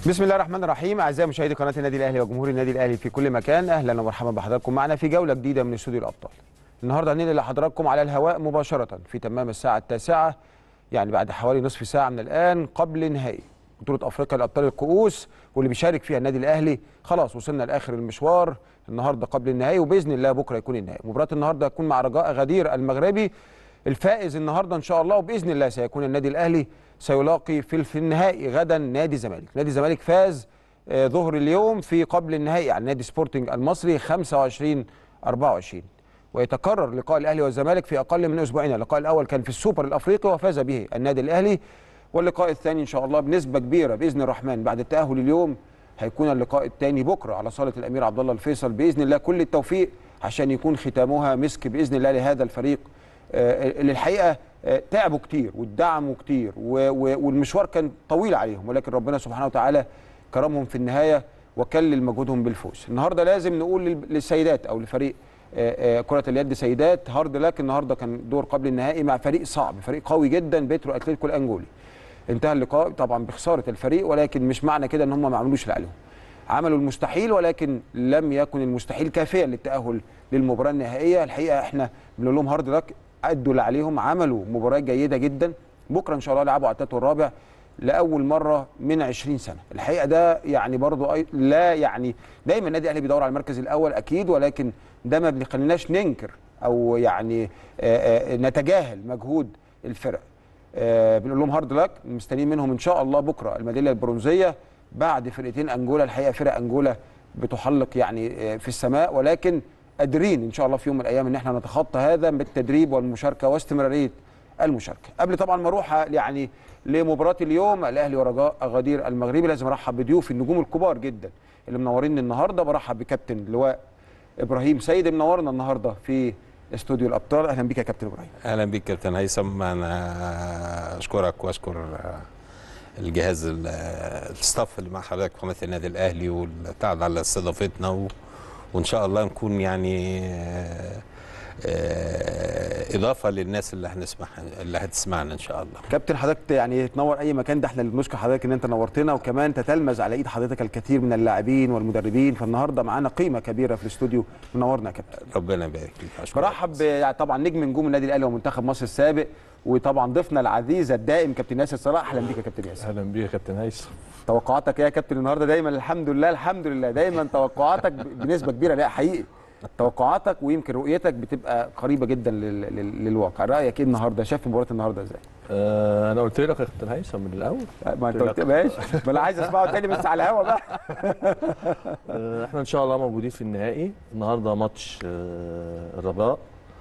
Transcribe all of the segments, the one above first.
بسم الله الرحمن الرحيم اعزائي مشاهدي قناه النادي الاهلي وجمهور النادي الاهلي في كل مكان اهلا ومرحبا بحضراتكم معنا في جوله جديده من استوديو الابطال النهارده هننقل لحضراتكم على الهواء مباشره في تمام الساعه التاسعه يعني بعد حوالي نصف ساعه من الان قبل نهائي بطوله افريقيا لابطال الكؤوس واللي بيشارك فيها النادي الاهلي خلاص وصلنا لاخر المشوار النهارده قبل النهائي وباذن الله بكره يكون النهائي مباراه النهارده هتكون مع رجاء غدير المغربي الفائز النهارده ان شاء الله وباذن الله سيكون النادي الاهلي سيلاقي في في النهائي غدا نادي الزمالك نادي الزمالك فاز آه، ظهر اليوم في قبل النهائي على نادي سبورتنج المصري 25 24 ويتكرر لقاء الاهلي والزمالك في اقل من اسبوعين اللقاء الاول كان في السوبر الافريقي وفاز به النادي الاهلي واللقاء الثاني ان شاء الله بنسبه كبيره باذن الرحمن بعد التاهل اليوم هيكون اللقاء الثاني بكره على صاله الامير عبد الله الفيصل باذن الله كل التوفيق عشان يكون ختامها مسك باذن الله لهذا الفريق آه، اللي الحقيقه آه، تعبوا كتير وادعموا كتير و- و- والمشوار كان طويل عليهم ولكن ربنا سبحانه وتعالى كرمهم في النهايه وكلل مجهودهم بالفوز. النهارده لازم نقول لل- للسيدات او لفريق آه، آه، كره اليد سيدات هارد لك النهارده كان دور قبل النهائي مع فريق صعب فريق قوي جدا بيترو اتلتيكو الانجولي. انتهى اللقاء طبعا بخساره الفريق ولكن مش معنى كده ان هم ما عملوش اللي عليهم. عملوا المستحيل ولكن لم يكن المستحيل كافيا للتاهل للمباراه النهائيه الحقيقه احنا بنقول لهم هارد لك ادوا اللي عليهم عملوا مباراه جيده جدا بكره ان شاء الله يلعبوا على التالت والرابع لاول مره من 20 سنه الحقيقه ده يعني برضو أي- لا يعني دايما النادي الاهلي بيدور على المركز الاول اكيد ولكن ده ما بيخليناش ننكر او يعني آه، آه، نتجاهل مجهود الفرق آه، بنقول لهم هارد لك مستنيين منهم ان شاء الله بكره الميداليه البرونزيه بعد فرقتين انجولا الحقيقه فرق انجولا بتحلق يعني آه، في السماء ولكن قادرين ان شاء الله في يوم من الايام ان احنا نتخطى هذا بالتدريب والمشاركه واستمراريه المشاركه قبل طبعا ما اروح يعني لمباراه اليوم الاهلي ورجاء غدير المغربي لازم ارحب بضيوفي النجوم الكبار جدا اللي منورين النهارده برحب بكابتن لواء ابراهيم سيد منورنا النهارده في استوديو الابطال اهلا بك يا كابتن ابراهيم اهلا بك كابتن هيثم انا اشكرك واشكر الجهاز ال- الستاف اللي مع حضرتك في قناه النادي الاهلي والتعب على استضافتنا و... وان شاء الله نكون يعني آه، آه، اضافه للناس اللي هنسمع اللي هتسمعنا ان شاء الله كابتن حضرتك يعني تنور اي مكان ده احنا اللي بنشكر حضرتك ان انت نورتنا وكمان تتلمذ على ايد حضرتك الكثير من اللاعبين والمدربين فالنهارده معانا قيمه كبيره في الاستوديو منورنا يا كابتن ربنا يبارك فيك أشكرك. برحب ب- يعني طبعا نجم نجوم النادي الاهلي ومنتخب مصر السابق وطبعا ضيفنا العزيز الدائم كابتن ياسر صلاح اهلا بيك يا كابتن ياسر اهلا بيك يا كابتن هيثم توقعاتك ايه يا كابتن النهارده دايما الحمد لله الحمد لله دايما توقعاتك ب- بنسبه كبيره لا حقيقي توقعاتك ويمكن رؤيتك بتبقى قريبه جدا لل... لل... للواقع رايك ايه النهارده شايف مباراه النهارده ازاي آه انا قلت لك يا كابتن هيثم من الاول ما انت قلت ماشي ما انا عايز اسمعه تاني بس على الهوا بقى آه احنا ان شاء الله موجودين في النهائي النهارده ماتش آه الرجاء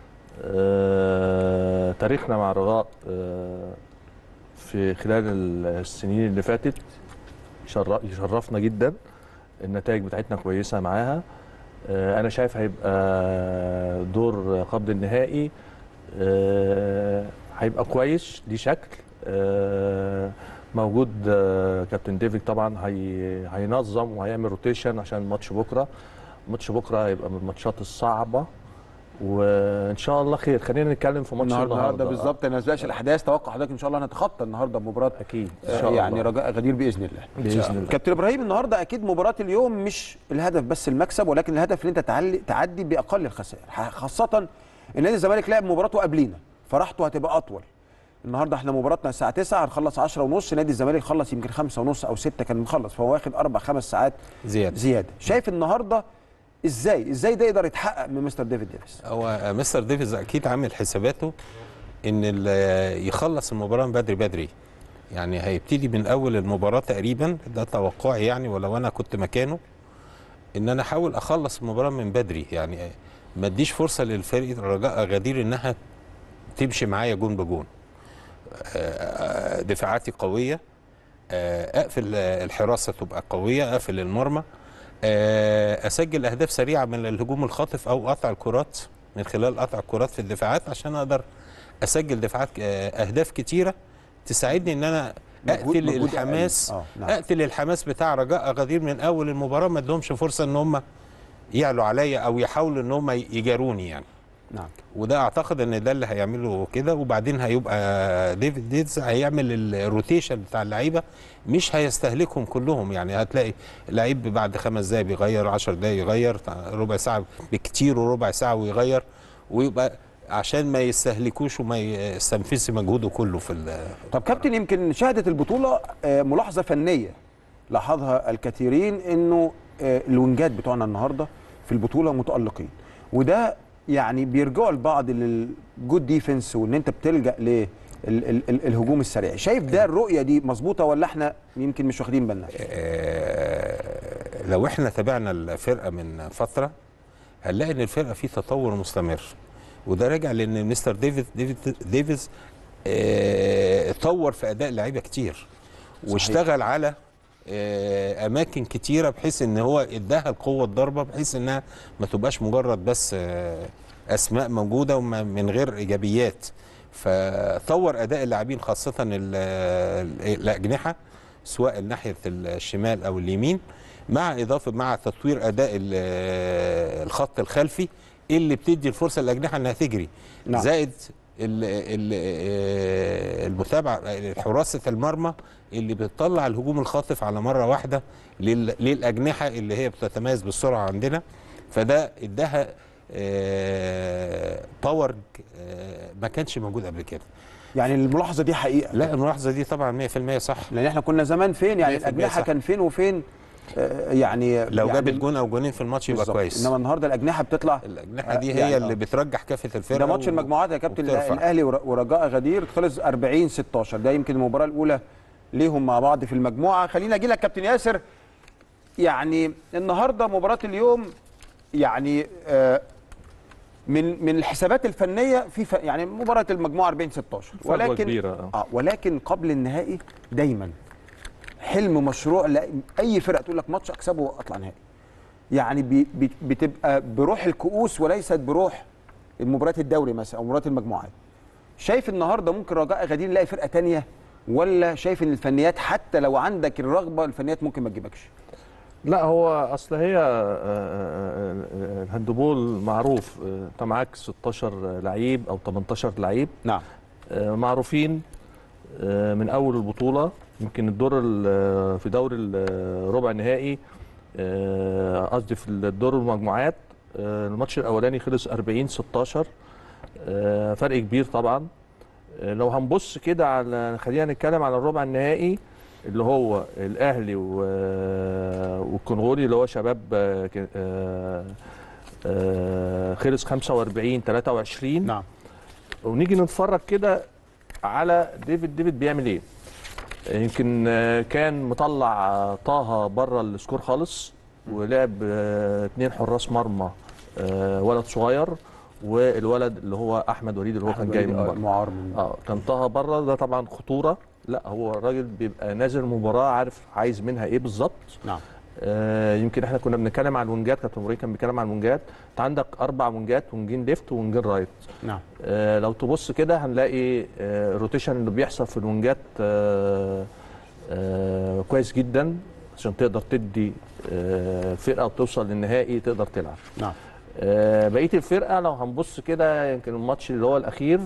آه تاريخنا مع الرجاء آه في خلال السنين اللي فاتت يشر- يشرفنا جدا النتائج بتاعتنا كويسه معاها آه انا شايف هيبقى دور قبل النهائي آه هيبقى كويس ليه شكل آه موجود آه كابتن ديفيد طبعا هي هينظم وهيعمل روتيشن عشان الماتش بكره ماتش بكره هيبقى من الماتشات الصعبه وان شاء الله خير خلينا نتكلم في ماتش النهارده النهارده بالظبط انا ما سبقش الاحداث توقع حضرتك ان شاء الله هنتخطى النهارده مباراه اكيد ان آه، شاء الله يعني رجاء غدير باذن الله باذن الله كابتن ابراهيم النهارده اكيد مباراه اليوم مش الهدف بس المكسب ولكن الهدف ان انت تعلي تعدي باقل الخسائر ح- خاصه ان نادي الزمالك لعب مباراته قبلينا فراحته هتبقى اطول النهارده احنا مباراتنا الساعه 9 هنخلص 10 ونص نادي الزمالك خلص يمكن 5 ونص او 6 كان مخلص فهو واخد اربع خمس ساعات زياده زياده شايف النهارده ازاي ازاي ده يقدر يتحقق من مستر ديفيد ديفيس هو مستر ديفيز اكيد عامل حساباته ان ال- يخلص المباراه من بدري بدري يعني هيبتدي من اول المباراه تقريبا ده توقعي يعني ولو انا كنت مكانه ان انا احاول اخلص المباراه من بدري يعني ما اديش فرصه للفريق الرجاء غدير انها تمشي معايا جون بجون آه، دفاعاتي قويه آه، اقفل الحراسه تبقى قويه اقفل المرمى آه، اسجل اهداف سريعه من الهجوم الخاطف او قطع الكرات من خلال قطع الكرات في الدفاعات عشان اقدر اسجل دفاعات آه، اهداف كتيره تساعدني ان انا مجهود- اقتل مجهود الحماس أقل. آه، نعم. اقتل الحماس بتاع رجاء غدير من اول المباراه ما ادهمش فرصه ان هم يعلوا عليا او يحاولوا ان هم يجاروني يعني نعم وده اعتقد ان ده اللي هيعمله كده وبعدين هيبقى ديفيد ديدز هيعمل الروتيشن بتاع اللعيبه مش هيستهلكهم كلهم يعني هتلاقي لعيب بعد خمس دقايق بيغير 10 دقايق يغير ربع ساعه بكتير وربع ساعه ويغير ويبقى عشان ما يستهلكوش وما يستنفذش مجهوده كله في ال- طب كابتن يمكن شهدت البطوله آه، ملاحظه فنيه لاحظها الكثيرين انه آه، الونجات بتوعنا النهارده في البطوله متالقين وده يعني بيرجعوا البعض للجود ديفنس وان انت بتلجا ل ال- ال- ال- الهجوم السريع شايف ده الرؤيه دي مظبوطه ولا احنا يمكن مش واخدين بالنا آه، لو احنا تابعنا الفرقه من فتره هنلاقي ان الفرقه في تطور مستمر وده راجع لان مستر ديفيد ديفيد ديفيز آه، طور في اداء اللعيبه كتير واشتغل على آه، اماكن كتيره بحيث ان هو اداها القوه الضربه بحيث انها ما تبقاش مجرد بس آه، اسماء موجوده وما- من غير ايجابيات فطور اداء اللاعبين خاصه ال- ال- الاجنحه سواء ناحيه الشمال او اليمين مع اضافه مع تطوير اداء ال- الخط الخلفي اللي بتدي الفرصه للاجنحه انها تجري نعم. زائد ال- ال- آه، المتابعه حراسه المرمى اللي بتطلع الهجوم الخاطف على مره واحده لل- للاجنحه اللي هي بتتميز بالسرعه عندنا فده اداها آه، باور آه، ما كانش موجود قبل كده يعني الملاحظه دي حقيقه لا الملاحظه دي طبعا 100% صح لان احنا كنا زمان فين يعني 100% الاجنحه صح. كان فين وفين آه، يعني لو يعني جابت جون او جونين في الماتش يبقى بالظبط. كويس انما النهارده الاجنحه بتطلع الاجنحه آه، دي هي يعني اللي آه. بترجح كافه الفرقه ده ماتش و- المجموعات يا كابتن وبترفع. الاهلي ور- ورجاء غدير خلص 40 16 ده يمكن المباراه الاولى ليهم مع بعض في المجموعه خلينا اجي لك كابتن ياسر يعني النهارده مباراه اليوم يعني آه، من من الحسابات الفنيه في ف... يعني مباراه المجموعه 40 16 فجوة ولكن كبيرة، آه. اه ولكن قبل النهائي دايما حلم مشروع لا اي فرقه تقول لك ماتش اكسبه واطلع نهائي يعني بي بي بتبقى بروح الكؤوس وليست بروح مباريات الدوري مثلا او مباريات المجموعات شايف النهارده ممكن رجاء غدير نلاقي فرقه تانية ولا شايف ان الفنيات حتى لو عندك الرغبه الفنيات ممكن ما تجيبكش لا هو اصل هي آه، آه، آه، الهاندبول معروف آه، انت معاك 16 لعيب او 18 لعيب نعم آه، معروفين آه، من اول البطوله يمكن الدور ال- في دوري الربع النهائي آه، قصدي في الدور المجموعات آه، الماتش الاولاني خلص 40 16 آه، فرق كبير طبعا آه، لو هنبص كده على خلينا نتكلم على الربع النهائي اللي هو الاهلي و- والكونغولي اللي هو شباب آه، ك- آه، آه، خلص 45 23 نعم ونيجي نتفرج كده على ديفيد ديفيد بيعمل ايه يمكن آه، كان مطلع آه، طه بره السكور خالص ولعب آه، اتنين حراس مرمى آه، ولد صغير والولد اللي هو احمد وليد اللي هو كان جاي من بره معار من اه كان طه بره ده طبعا خطوره لا هو الراجل بيبقى نازل المباراه عارف عايز منها ايه بالظبط نعم آه يمكن احنا كنا بنتكلم على الونجات كابتن مريم كان بيتكلم على الونجات انت عندك اربع ونجات ونجين ليفت ونجين رايت نعم آه لو تبص كده هنلاقي آه الروتيشن اللي بيحصل في الونجات آه آه كويس جدا عشان تقدر تدي آه فرقه وتوصل للنهائي تقدر تلعب نعم آه بقيه الفرقه لو هنبص كده يمكن الماتش اللي هو الاخير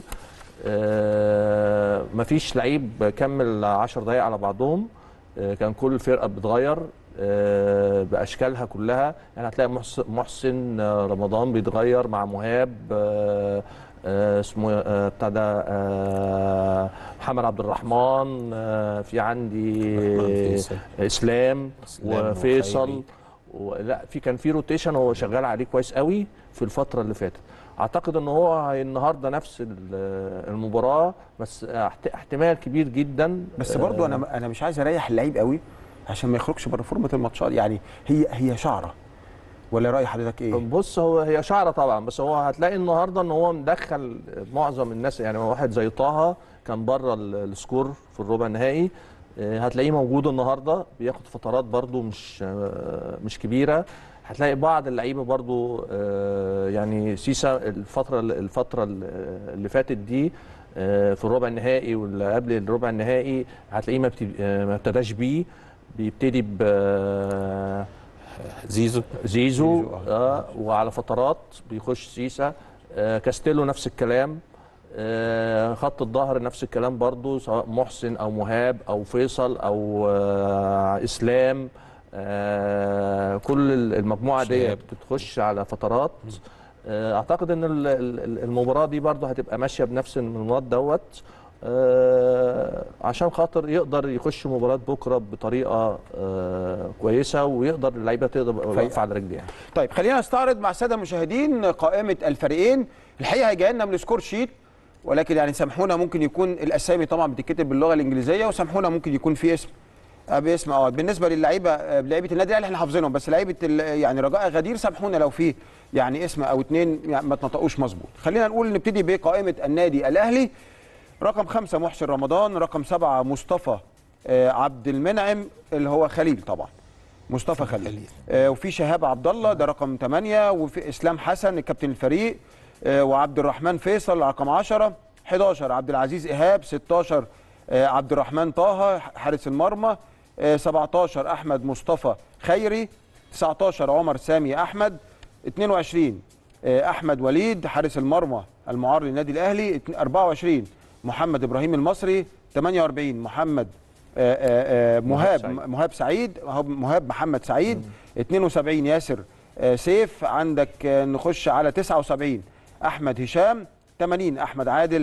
آه مفيش لعيب كمل 10 دقائق على بعضهم آه كان كل فرقه بتغير آه باشكالها كلها يعني هتلاقي محسن, محسن آه، رمضان بيتغير مع مهاب آه آه اسمه آه بتاع ده آه محمد عبد الرحمن آه في عندي فيصل. اسلام إسلام وفيصل وخيري. ولا في كان في روتيشن هو شغال عليه كويس قوي في الفتره اللي فاتت اعتقد ان هو هي- النهارده نفس ال- المباراه بس احت- احتمال كبير جدا بس برضو آه، انا انا مش عايز اريح اللعيب قوي عشان ما يخرجش بره فورمه الماتشات يعني هي هي شعره ولا راي حضرتك ايه بص هو هي شعره طبعا بس هو هتلاقي النهارده ان هو مدخل معظم الناس يعني واحد زي طه كان بره ال- السكور في الربع النهائي آه، هتلاقيه موجود النهارده بياخد فترات برده مش آه، مش كبيره هتلاقي بعض اللعيبه برضو آه، يعني سيسا الفتره الفتره اللي فاتت دي آه، في الربع النهائي واللي قبل الربع النهائي هتلاقيه ما بت- آه، ما ابتداش بيه بيبتدي ب آه، زيزو زيزو زيزو، آه. آه وعلى فترات بيخش سيسا آه، كاستيلو نفس الكلام آه، خط الظهر نفس الكلام برضو سواء محسن او مهاب او فيصل او آه، اسلام آه، كل المجموعه دي شهاب. بتخش على فترات آه، اعتقد ان ال- ال- المباراه دي برضو هتبقى ماشيه بنفس المنوط دوت آه، عشان خاطر يقدر يخش مباراه بكره بطريقه آه، كويسه ويقدر اللعيبه تقدر تبقى فايقة. واقفه على رجليها طيب خلينا نستعرض مع الساده المشاهدين قائمه الفريقين الحقيقه هيجي لنا من السكور شيت ولكن يعني سامحونا ممكن يكون الاسامي طبعا بتتكتب باللغه الانجليزيه وسامحونا ممكن يكون في اسم آه، باسم اه بالنسبه للعيبه آه، لعيبه النادي الاهلي احنا حافظينهم بس لعيبه ال- يعني رجاء غدير سامحونا لو في يعني اسم او اتنين يعني ما تنطقوش مظبوط خلينا نقول نبتدي بقائمه النادي الاهلي رقم خمسة محسن رمضان رقم سبعة مصطفى آه، عبد المنعم اللي هو خليل طبعا مصطفى خليل خليل. آه، وفي شهاب عبد الله ده رقم 8 وفي اسلام حسن كابتن الفريق آه، وعبد الرحمن فيصل رقم 10 11 عبد العزيز ايهاب 16 آه، عبد الرحمن طه حارس المرمى آه، 17 احمد مصطفى خيري 19 عمر سامي احمد 22 آه، احمد وليد حارس المرمى المعار للنادي الاهلي اتن- 24 محمد ابراهيم المصري 48 محمد آه، آه، آه، مهاب سعيد. مهاب سعيد مهاب- مهاب محمد سعيد 72 ياسر آه، سيف عندك آه، نخش على 79 احمد هشام 80 احمد عادل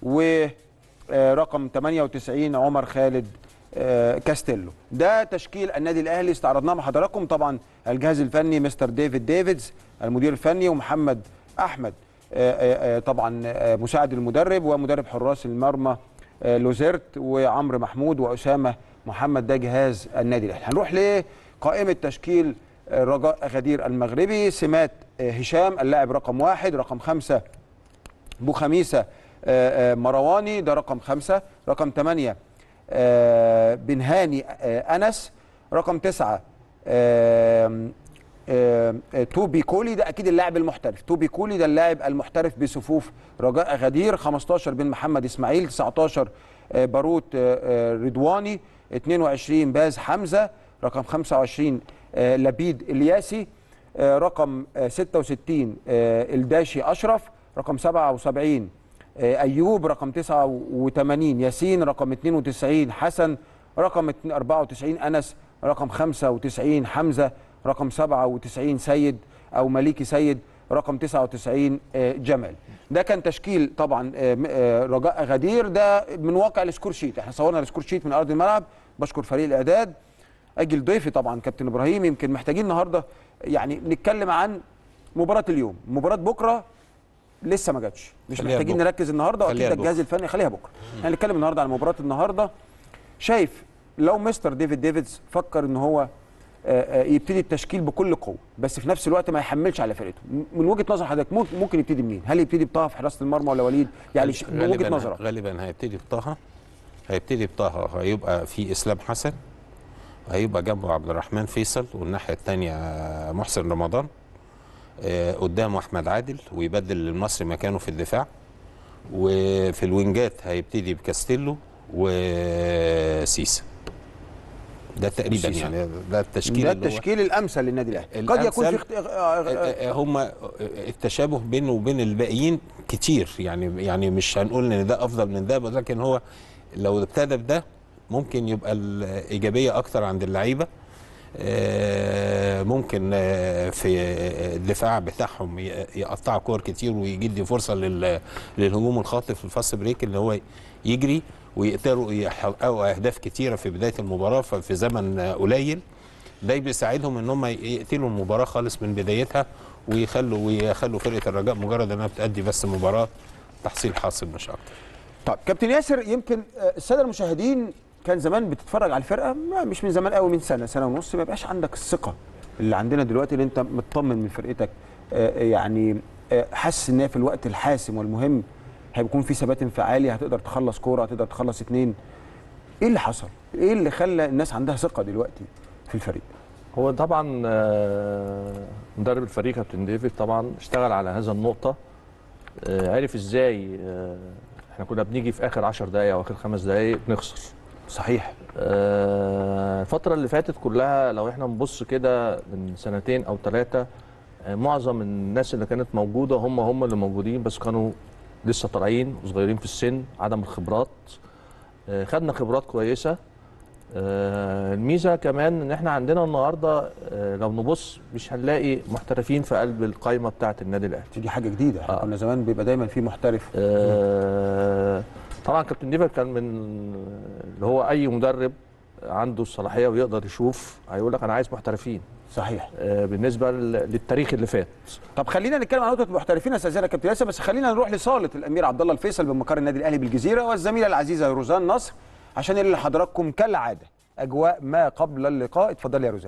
ورقم 98 عمر خالد آه، كاستيلو ده تشكيل النادي الاهلي استعرضناه مع حضراتكم طبعا الجهاز الفني مستر ديفيد ديفيدز المدير الفني ومحمد احمد آه، آه، آه، طبعا آه، مساعد المدرب ومدرب حراس المرمى آه، لوزيرت وعمرو محمود واسامه محمد ده جهاز النادي الاهلي هنروح لقائمه تشكيل آه، رجاء غدير المغربي سمات آه، هشام اللاعب رقم واحد رقم خمسة بو خميسة آه، آه، مرواني ده رقم خمسة رقم ثمانية آه، بنهاني آه، أنس رقم تسعة آه، آه، آه، توبي كولي ده أكيد اللاعب المحترف توبي كولي ده اللاعب المحترف بصفوف رجاء غدير 15 بن محمد إسماعيل 19 آه، باروت آه، آه، رضواني 22 باز حمزة رقم 25 آه، لبيد الياسي آه، رقم آه، 66 آه، الداشي أشرف رقم 77 آه، أيوب رقم 89 ياسين رقم 92 حسن رقم 94 أنس رقم 95 حمزة رقم 97 سيد أو مليكي سيد رقم 99 آه، جمال ده كان تشكيل طبعا آه، م- آه، رجاء غدير ده من واقع السكور شيت احنا صورنا السكور شيت من ارض الملعب بشكر فريق الاعداد اجي لضيفي طبعا كابتن ابراهيم يمكن محتاجين النهارده يعني نتكلم عن مباراه اليوم مباراه بكره لسه ما جاتش مش خليها محتاجين بكرة. نركز النهارده واكيد خليها ده الجهاز بكرة. الفني خليها بكره احنا هنتكلم النهارده عن مباراه النهارده شايف لو مستر ديفيد ديفيدز فكر ان هو آه، آه، يبتدي التشكيل بكل قوه بس في نفس الوقت ما يحملش على فرقته م- من وجهه نظر حضرتك ممكن ممكن يبتدي منين هل يبتدي بطه في حراسه المرمى ولا وليد يعني ش- من وجهه غالباً- نظرك غالبا هيبتدي بطه هيبتدي بطه هيبقى في اسلام حسن هيبقى جنبه عبد الرحمن فيصل والناحيه الثانيه محسن رمضان آه، قدامه احمد عادل ويبدل المصري مكانه في الدفاع وفي الوينجات هيبتدي بكاستيلو وسيسا ده تقريبا وسيسا. يعني ده التشكيل ده اللي هو- التشكيل الامثل للنادي الاهلي قد يكون في الأمثل- اخت... آه، آه، آه، هم التشابه بينه وبين الباقيين كتير يعني يعني مش هنقول ان ده افضل من ده لكن هو لو ابتدى بده ممكن يبقى الايجابيه اكتر عند اللعيبه آه، ممكن آه، في الدفاع بتاعهم ي- يقطعوا كور كتير ويجدي فرصه لل- للهجوم الخاطف في الفاست بريك اللي هو يجري ويقدروا يحققوا اهداف كتيره في بدايه المباراه في زمن آه، قليل ده بيساعدهم ان هم يقتلوا المباراه خالص من بدايتها ويخلوا ويخلوا فرقه الرجاء مجرد انها بتأدي بس مباراه تحصيل حاصل مش اكتر طب كابتن ياسر يمكن آه، الساده المشاهدين كان زمان بتتفرج على الفرقه ما- مش من زمان قوي من سنه سنه ونص ما يبقاش عندك الثقه اللي عندنا دلوقتي اللي انت مطمن من فرقتك آه، يعني آه، حاسس ان هي في الوقت الحاسم والمهم هيكون في ثبات انفعالي هتقدر تخلص كوره هتقدر تخلص اتنين ايه اللي حصل؟ ايه اللي خلى الناس عندها ثقه دلوقتي في الفريق؟ هو طبعا آه، مدرب الفريق كابتن ديفيد طبعا اشتغل على هذا النقطة آه، عرف ازاي آه، احنا كنا بنيجي في اخر 10 دقايق او اخر خمس دقايق بنخسر صحيح آه، الفترة اللي فاتت كلها لو احنا نبص كده من سنتين او ثلاثة آه، معظم الناس اللي كانت موجوده هم هم اللي موجودين بس كانوا لسه طالعين وصغيرين في السن عدم الخبرات آه، خدنا خبرات كويسه آه، الميزه كمان ان احنا عندنا النهارده آه، لو نبص مش هنلاقي محترفين في قلب القائمه بتاعه النادي الاهلي دي حاجه جديده احنا آه. كنا زمان بيبقى دايما في محترف آه، طبعا كابتن ديفا كان من اللي هو اي مدرب عنده الصلاحيه ويقدر يشوف هيقول لك انا عايز محترفين صحيح آه، بالنسبه لل- للتاريخ اللي فات طب خلينا نتكلم عن نقطه المحترفين استاذنا يا كابتن ياسر بس خلينا نروح لصاله الامير عبد الله الفيصل بمقر النادي الاهلي بالجزيره والزميله العزيزه روزان نصر عشان ننقل لحضراتكم كالعاده اجواء ما قبل اللقاء اتفضلي يا روزان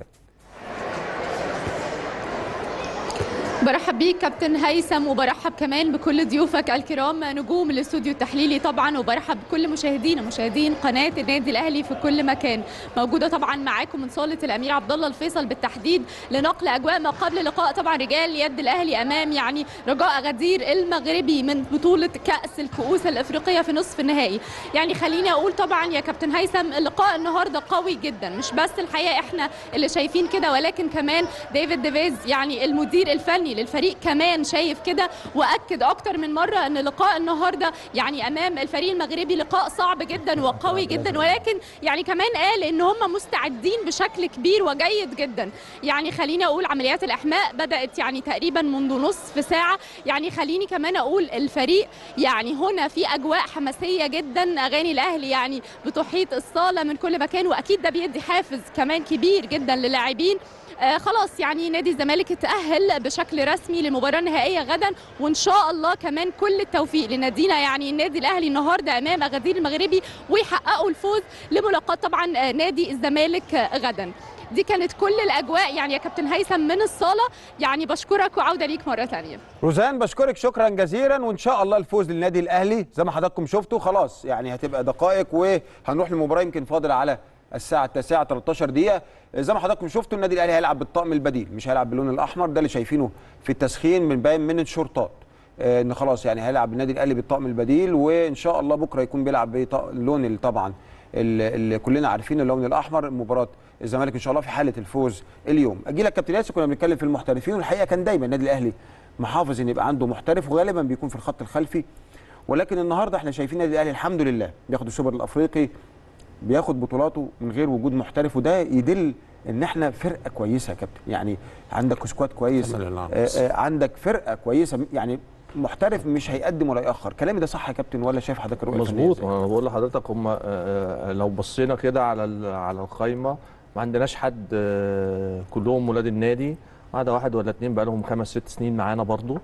برحب بيك كابتن هيثم وبرحب كمان بكل ضيوفك الكرام نجوم الاستوديو التحليلي طبعا وبرحب بكل مشاهدينا مشاهدين قناه النادي الاهلي في كل مكان موجوده طبعا معاكم من صاله الامير عبد الله الفيصل بالتحديد لنقل اجواء ما قبل لقاء طبعا رجال يد الاهلي امام يعني رجاء غدير المغربي من بطوله كاس الكؤوس الافريقيه في نصف النهائي يعني خليني اقول طبعا يا كابتن هيثم اللقاء النهارده قوي جدا مش بس الحقيقه احنا اللي شايفين كده ولكن كمان ديفيد ديفيز يعني المدير الفني للفريق كمان شايف كده واكد اكتر من مره ان لقاء النهارده يعني امام الفريق المغربي لقاء صعب جدا وقوي جدا ولكن يعني كمان قال ان هم مستعدين بشكل كبير وجيد جدا يعني خليني اقول عمليات الاحماء بدات يعني تقريبا منذ نصف ساعه يعني خليني كمان اقول الفريق يعني هنا في اجواء حماسيه جدا اغاني الاهلي يعني بتحيط الصاله من كل مكان واكيد ده بيدي حافز كمان كبير جدا للاعبين آه خلاص يعني نادي الزمالك اتأهل بشكل رسمي للمباراة النهائية غدا وإن شاء الله كمان كل التوفيق لنادينا يعني النادي الأهلي النهاردة أمام أغادير المغربي ويحققوا الفوز لملاقاة طبعا آه، نادي الزمالك آه، غدا دي كانت كل الأجواء يعني يا كابتن هيثم من الصالة يعني بشكرك وعودة ليك مرة ثانية روزان بشكرك شكرا جزيلا وان شاء الله الفوز للنادي الاهلي زي ما حضراتكم شفتوا خلاص يعني هتبقى دقائق وهنروح للمباراه يمكن فاضل على الساعه 9 13 دقيقه زي ما حضراتكم شفتوا النادي الاهلي هيلعب بالطقم البديل مش هيلعب باللون الاحمر ده اللي شايفينه في التسخين من باين من الشرطات آه، ان خلاص يعني هيلعب النادي الاهلي بالطقم البديل وان شاء الله بكره يكون بيلعب باللون اللي طبعا اللي اللي كلنا عارفين اللون الاحمر مباراه الزمالك ان شاء الله في حاله الفوز اليوم اجي لك كابتن ياسر كنا بنتكلم في المحترفين والحقيقه كان دايما النادي الاهلي محافظ ان يبقى عنده محترف وغالبا بيكون في الخط الخلفي ولكن النهارده احنا شايفين النادي الاهلي الحمد لله بياخد السوبر الافريقي بياخد بطولاته من غير وجود محترف وده يدل ان احنا فرقه كويسه يا كابتن يعني عندك سكواد كويس الحمد لله. آه آه عندك فرقه كويسه يعني محترف مش هيقدم ولا ياخر كلامي ده صح يا كابتن ولا شايف حضرتك الرؤيه الفنية مظبوط إزاي؟ انا بقول لحضرتك هم آه، آه، لو بصينا كده على ال- على القايمه ما عندناش حد آه، كلهم ولاد النادي ما عدا واحد ولا اتنين بقى لهم خمس ست سنين معانا برضو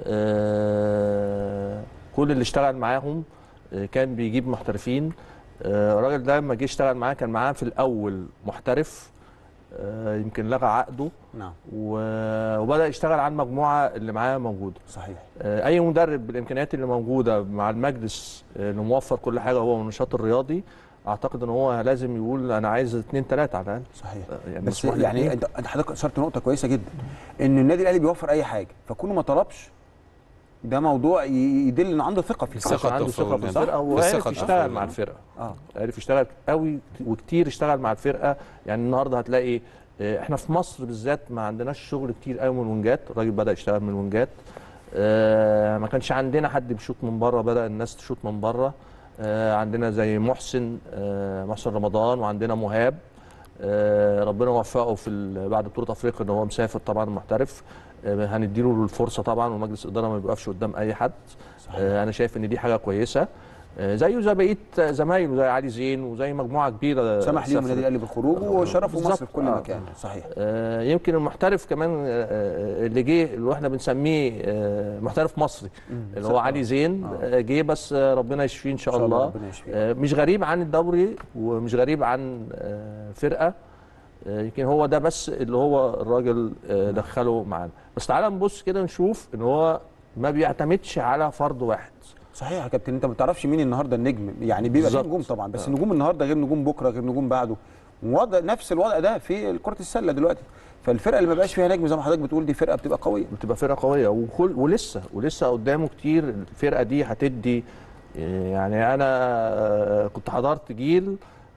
آه، كل اللي اشتغل معاهم آه، كان بيجيب محترفين آه، الراجل ده لما جه اشتغل معاه كان معاه في الاول محترف آه، يمكن لغى عقده نعم و- وبدا يشتغل على المجموعه اللي معاه موجوده صحيح آه، اي مدرب بالامكانيات اللي موجوده مع المجلس آه، اللي موفر كل حاجه هو النشاط الرياضي اعتقد ان هو لازم يقول انا عايز اثنين ثلاثه على الاقل صحيح آه، يعني بس مسموح لي يعني اتنين. انت انت حضرتك اثرت نقطه كويسه جدا ان النادي الاهلي بيوفر اي حاجه فكونه ما طلبش ده موضوع ي- يدل انه عنده ثقه في الفرقه الثقة عشان عنده ثقه التفاؤل في ده. الفرقه في وعرف الثقة يشتغل التفاؤل مع ده. الفرقه اه عرف يشتغل قوي وكتير اشتغل مع الفرقه يعني النهارده هتلاقي آه، احنا في مصر بالذات ما عندناش شغل كتير قوي من الونجات الراجل بدا يشتغل من الونجات آه، ما كانش عندنا حد بيشوط من بره بدا الناس تشوط من بره آه، عندنا زي محسن آه، محسن رمضان وعندنا مهاب آه، ربنا وفقه في ال- بعد بطوله افريقيا ان هو مسافر طبعا محترف آه، هنديله الفرصه طبعا ومجلس الاداره ما بيوقفش قدام اي حد آه، انا شايف ان دي حاجه كويسه آه، زيه زي بقيه زمايله زي علي زين وزي مجموعه كبيره سمح ليهم سافرت. النادي الاهلي بالخروج وشرفوا بالظبط. مصر في كل آه. مكان صحيح آه، يمكن المحترف كمان آه، آه، اللي جه اللي احنا بنسميه آه، محترف مصري اللي هو علي زين آه، جه بس آه، ربنا يشفيه ان شاء إن شاء الله الله ربنا يشفيه. آه، مش غريب عن الدوري ومش غريب عن آه، فرقه آه، يمكن هو ده بس اللي هو الراجل آه، دخله معانا بس تعالى نبص كده نشوف ان هو ما بيعتمدش على فرد واحد صحيح يا كابتن انت ما بتعرفش مين النهارده النجم يعني بيبقى فيه بالظبط. نجوم طبعا بس نجوم النهارده غير نجوم بكره غير نجوم بعده وضع نفس الوضع ده في كره السله دلوقتي فالفرقه اللي ما بقاش فيها نجم زي ما حضرتك بتقول دي فرقه بتبقى قويه بتبقى فرقه قويه وكل ولسه ولسه قدامه كتير الفرقه دي هتدي يعني انا آه، كنت حضرت جيل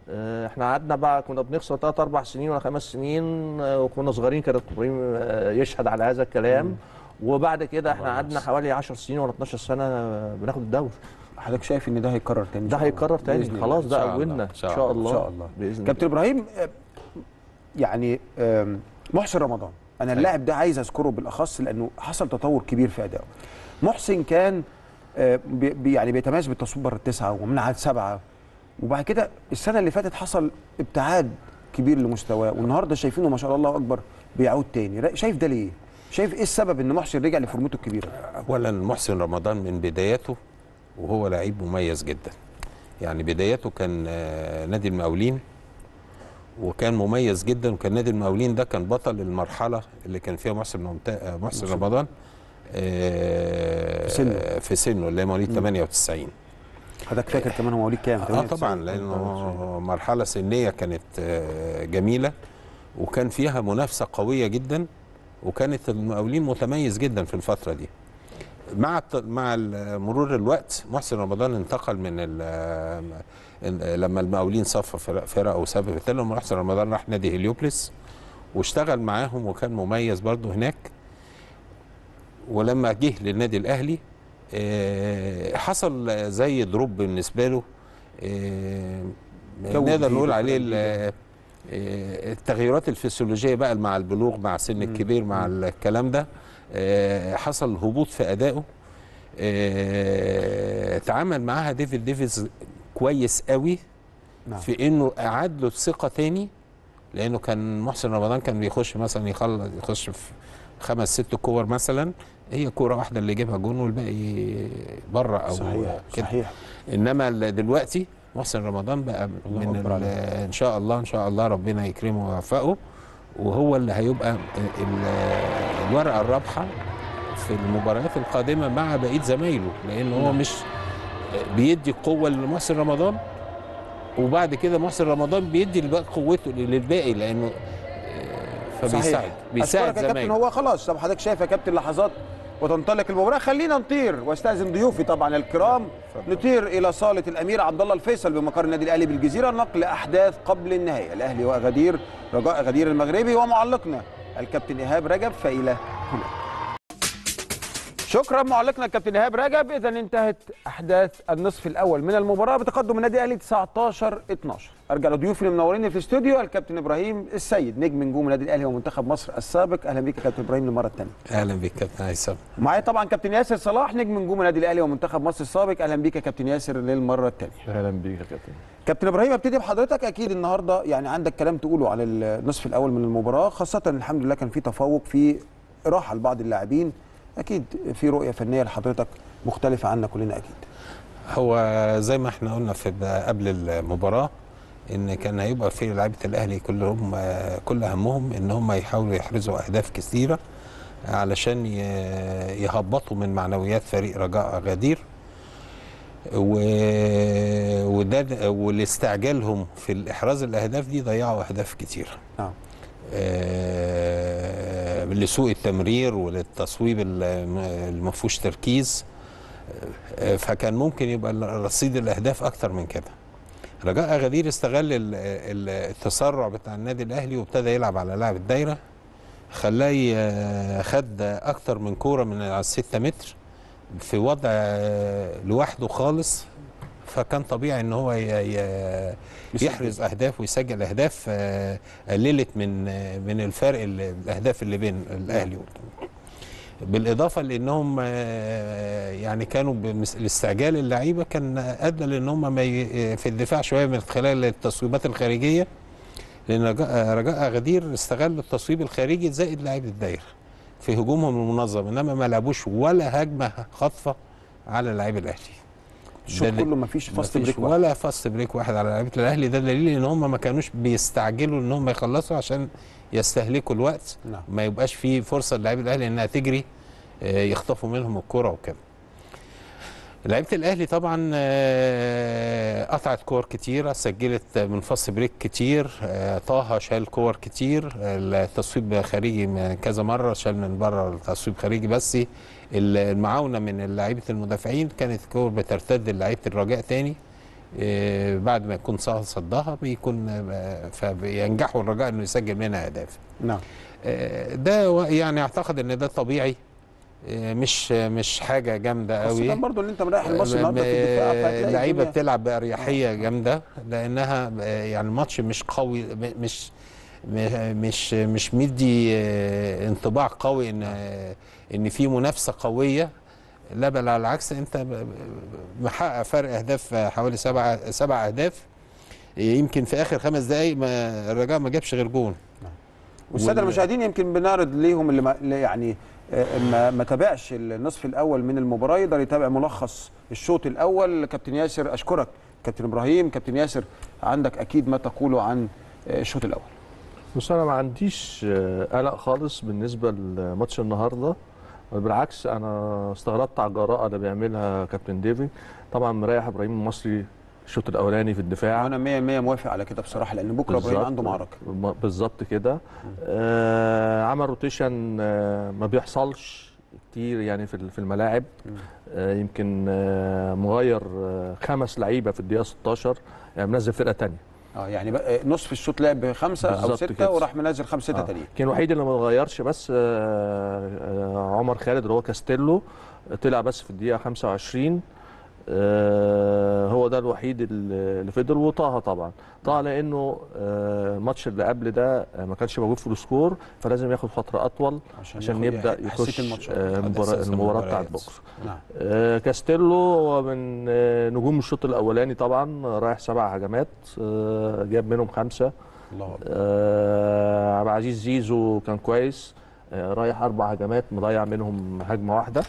آه، احنا قعدنا بقى كنا بنخسر ثلاث اربع سنين ولا خمس سنين آه، وكنا صغيرين كان ابراهيم آه، يشهد على هذا الكلام وبعد كده احنا قعدنا حوالي 10 سنين ولا 12 سنه آه، بناخد الدوري حضرتك شايف ان ده هيتكرر تاني إن ده شاء الله؟ هيتكرر تاني بإذن خلاص الله. ده إن شاء الله. اولنا إن ان شاء شاء الله. الله إن شاء الله. باذن الله كابتن ابراهيم آه، يعني آم، محسن رمضان انا اللاعب ده عايز اذكره بالاخص لانه حصل تطور كبير في ادائه محسن كان آه، بي بي- يعني بيتميز بالتصويب بره التسعه ومن عاد سبعه وبعد كده السنه اللي فاتت حصل ابتعاد كبير لمستواه والنهارده شايفينه ما شاء الله اكبر بيعود تاني را- شايف ده ليه؟ شايف ايه السبب ان محسن رجع لفورمته الكبيره؟ اولا محسن رمضان من بداياته وهو لعيب مميز جدا يعني بدايته كان آه، نادي المقاولين وكان مميز جدا وكان نادي المقاولين ده كان بطل المرحله اللي كان فيها محسن ممتا... آه، محسن رمضان آه، في سنه. في سنه اللي هي مواليد 98 حضرتك فاكر كمان هو مواليد كام؟ اه 98. طبعا لانه مرحله سنيه كانت آه، جميله وكان فيها منافسه قويه جدا وكانت المقاولين متميز جدا في الفتره دي مع الت- مع ال- مرور الوقت محسن رمضان انتقل من ال- ال- لما المقاولين صفى فرق, فرق وساب بالتالي لما محسن رمضان راح نادي هليوبلس واشتغل معاهم وكان مميز برضه هناك ولما جه للنادي الاهلي آه، حصل زي دروب بالنسبه له آه، جو نقدر جديد نقول عليه وفرق ال- آه، التغيرات الفسيولوجيه بقى مع البلوغ مع السن الكبير مع الكلام ده آه، حصل هبوط في ادائه آه، تعامل معاها ديفيد ديفيز كويس قوي نعم. في انه اعاد له الثقه تاني لانه كان محسن رمضان كان بيخش مثلا يخلص يخش في خمس ست كور مثلا هي كوره واحده اللي يجيبها جون والباقي بره او صحيح كده صحيح انما ال- دلوقتي محسن رمضان بقى الله من أكبر ال- عليه. ان شاء الله ان شاء الله ربنا يكرمه ويوفقه وهو اللي هيبقى ال- الورقه الرابحه في المباريات القادمه مع بقيه زمايله لان هو مش بيدي قوه لمحسن رمضان وبعد كده محسن رمضان بيدي الباقي قوته للباقي لانه فبيساعد بيساعد أشكرك يا كابتن زمايله هو خلاص طب حضرتك شايف يا كابتن لحظات وتنطلق المباراه خلينا نطير واستاذن ضيوفي طبعا الكرام نطير الى صاله الامير عبد الله الفيصل بمقر النادي الاهلي بالجزيره نقل احداث قبل النهايه الاهلي وغدير رجاء غدير المغربي ومعلقنا الكابتن ايهاب رجب فالى هنا شكرا معلقنا الكابتن ايهاب رجب اذا انتهت احداث النصف الاول من المباراه بتقدم النادي الاهلي 19 12 ارجع لضيوفي المنورين في الاستوديو الكابتن ابراهيم السيد نجم نجوم النادي الاهلي ومنتخب مصر السابق اهلا بيك يا كابتن ابراهيم للمره الثانيه اهلا بك كابتن هيثم معايا طبعا كابتن ياسر صلاح نجم نجوم النادي الاهلي ومنتخب مصر السابق اهلا بيك يا كابتن ياسر للمره الثانيه اهلا بيك يا كابتن كابتن ابراهيم ابتدي بحضرتك اكيد النهارده يعني عندك كلام تقوله على النصف الاول من المباراه خاصه الحمد لله كان في تفوق في راحه لبعض اللاعبين اكيد في رؤيه فنيه لحضرتك مختلفه عنا كلنا اكيد هو زي ما احنا قلنا في قبل المباراه ان كان هيبقى في لعيبه الاهلي كلهم آه، كل همهم ان هم يحاولوا يحرزوا اهداف كثيره علشان ي- يهبطوا من معنويات فريق رجاء غدير و... وده والاستعجالهم في احراز الاهداف دي ضيعوا اهداف كتيره نعم آه، لسوء التمرير وللتصويب اللي ما فيهوش تركيز آه، فكان ممكن يبقى رصيد الاهداف اكتر من كده رجاء غدير استغل ال- ال- التسرع بتاع النادي الاهلي وابتدى يلعب على لاعب الدايره خلاه ي- خد اكتر من كوره من على الستة متر في وضع آه، لوحده خالص فكان طبيعي ان هو ي- ي- يحرز اهداف ويسجل اهداف آه، قللت من آه، من الفرق اللي- الاهداف اللي بين الاهلي وال- بالاضافه لانهم آه، يعني كانوا بمس- الاستعجال اللعيبه كان ادى لان هم ما ي- في الدفاع شويه من خلال التصويبات الخارجيه لان رجاء رجاء غدير استغلوا التصويب الخارجي زائد لاعب الدايره في هجومهم المنظم انما ما لعبوش ولا هجمه خاطفه على لاعب الاهلي الشوط ده- كله مفيش فاست مفيش بريك واحد. ولا فاست بريك واحد على لعيبه الاهلي ده دليل ان هم ما كانوش بيستعجلوا ان هم يخلصوا عشان يستهلكوا الوقت نعم. ما يبقاش في فرصه للاعيبه الاهلي انها تجري آه، يخطفوا منهم الكره وكده لعيبه الاهلي طبعا آه، قطعت كور كتيره سجلت من فاست بريك كتير آه، طه شال كور كتير التصويب خارجي من كذا مره شال من بره التصويب خارجي بس المعاونه من لعيبه المدافعين كانت كور بترتد لعيبه الرجاء تاني آه، بعد ما يكون ص- صدها بيكون آه، فبينجحوا الرجاء انه يسجل منها اهداف نعم آه، ده و- يعني اعتقد ان ده طبيعي آه، مش مش حاجه جامده قوي خاصة برضه ان انت مريح المصري النهارده في الدفاع فهتلاقي اللعيبه الدنيا- بتلعب باريحيه جامده لانها آه، يعني الماتش مش قوي م- مش م- مش مش مدي آه، انطباع قوي ان آه، ان في منافسه قويه لا بل على العكس انت ب- ب- محقق فرق اهداف آه، حوالي سبعة سبع اهداف يمكن في اخر خمس دقائق ما الرجاء ما جابش غير جون والساده وال- المشاهدين يمكن بنعرض ليهم اللي, ما اللي يعني آه، ما ما تابعش النصف الاول من المباراه يقدر يتابع ملخص الشوط الاول كابتن ياسر اشكرك كابتن ابراهيم كابتن ياسر عندك اكيد ما تقوله عن آه، الشوط الاول بص انا ما عنديش آه، قلق خالص بالنسبه لماتش النهارده بالعكس انا استغربت على الجراءه اللي بيعملها كابتن ديفي طبعا مريح ابراهيم المصري الشوط الاولاني في الدفاع انا 100 100 موافق على كده بصراحه لان بكره ابراهيم بالظبط. عنده معركه م- بالظبط كده آه عمل روتيشن آه ما بيحصلش كتير يعني في ال- في الملاعب آه يمكن آه مغير آه خمس لعيبه في الدقيقه 16 يعني منزل فرقه تانية اه يعني بقى نصف الشوط لعب خمسه او بالظبط سته كده. وراح منزل خمسه سته آه. تانيين كان الوحيد اللي ما اتغيرش بس آه آه عمر خالد اللي هو كاستيلو طلع بس في الدقيقه 25 آه هو ده الوحيد اللي اللي فضل وطه طبعا طه لانه آه الماتش اللي قبل ده آه، ما كانش موجود في السكور فلازم ياخد فتره اطول عشان ياخد يبدا حساسية يخش الماتشات. آه، على المباراة أساس المباراه المباريات. بتاعت بكره نعم آه، كاستيلو هو من آه، نجوم الشوط الاولاني طبعا رايح سبع هجمات آه، جاب منهم خمسه الله أكبر. آه، عبد العزيز زيزو كان كويس آه، رايح اربع هجمات مضيع منهم هجمه واحده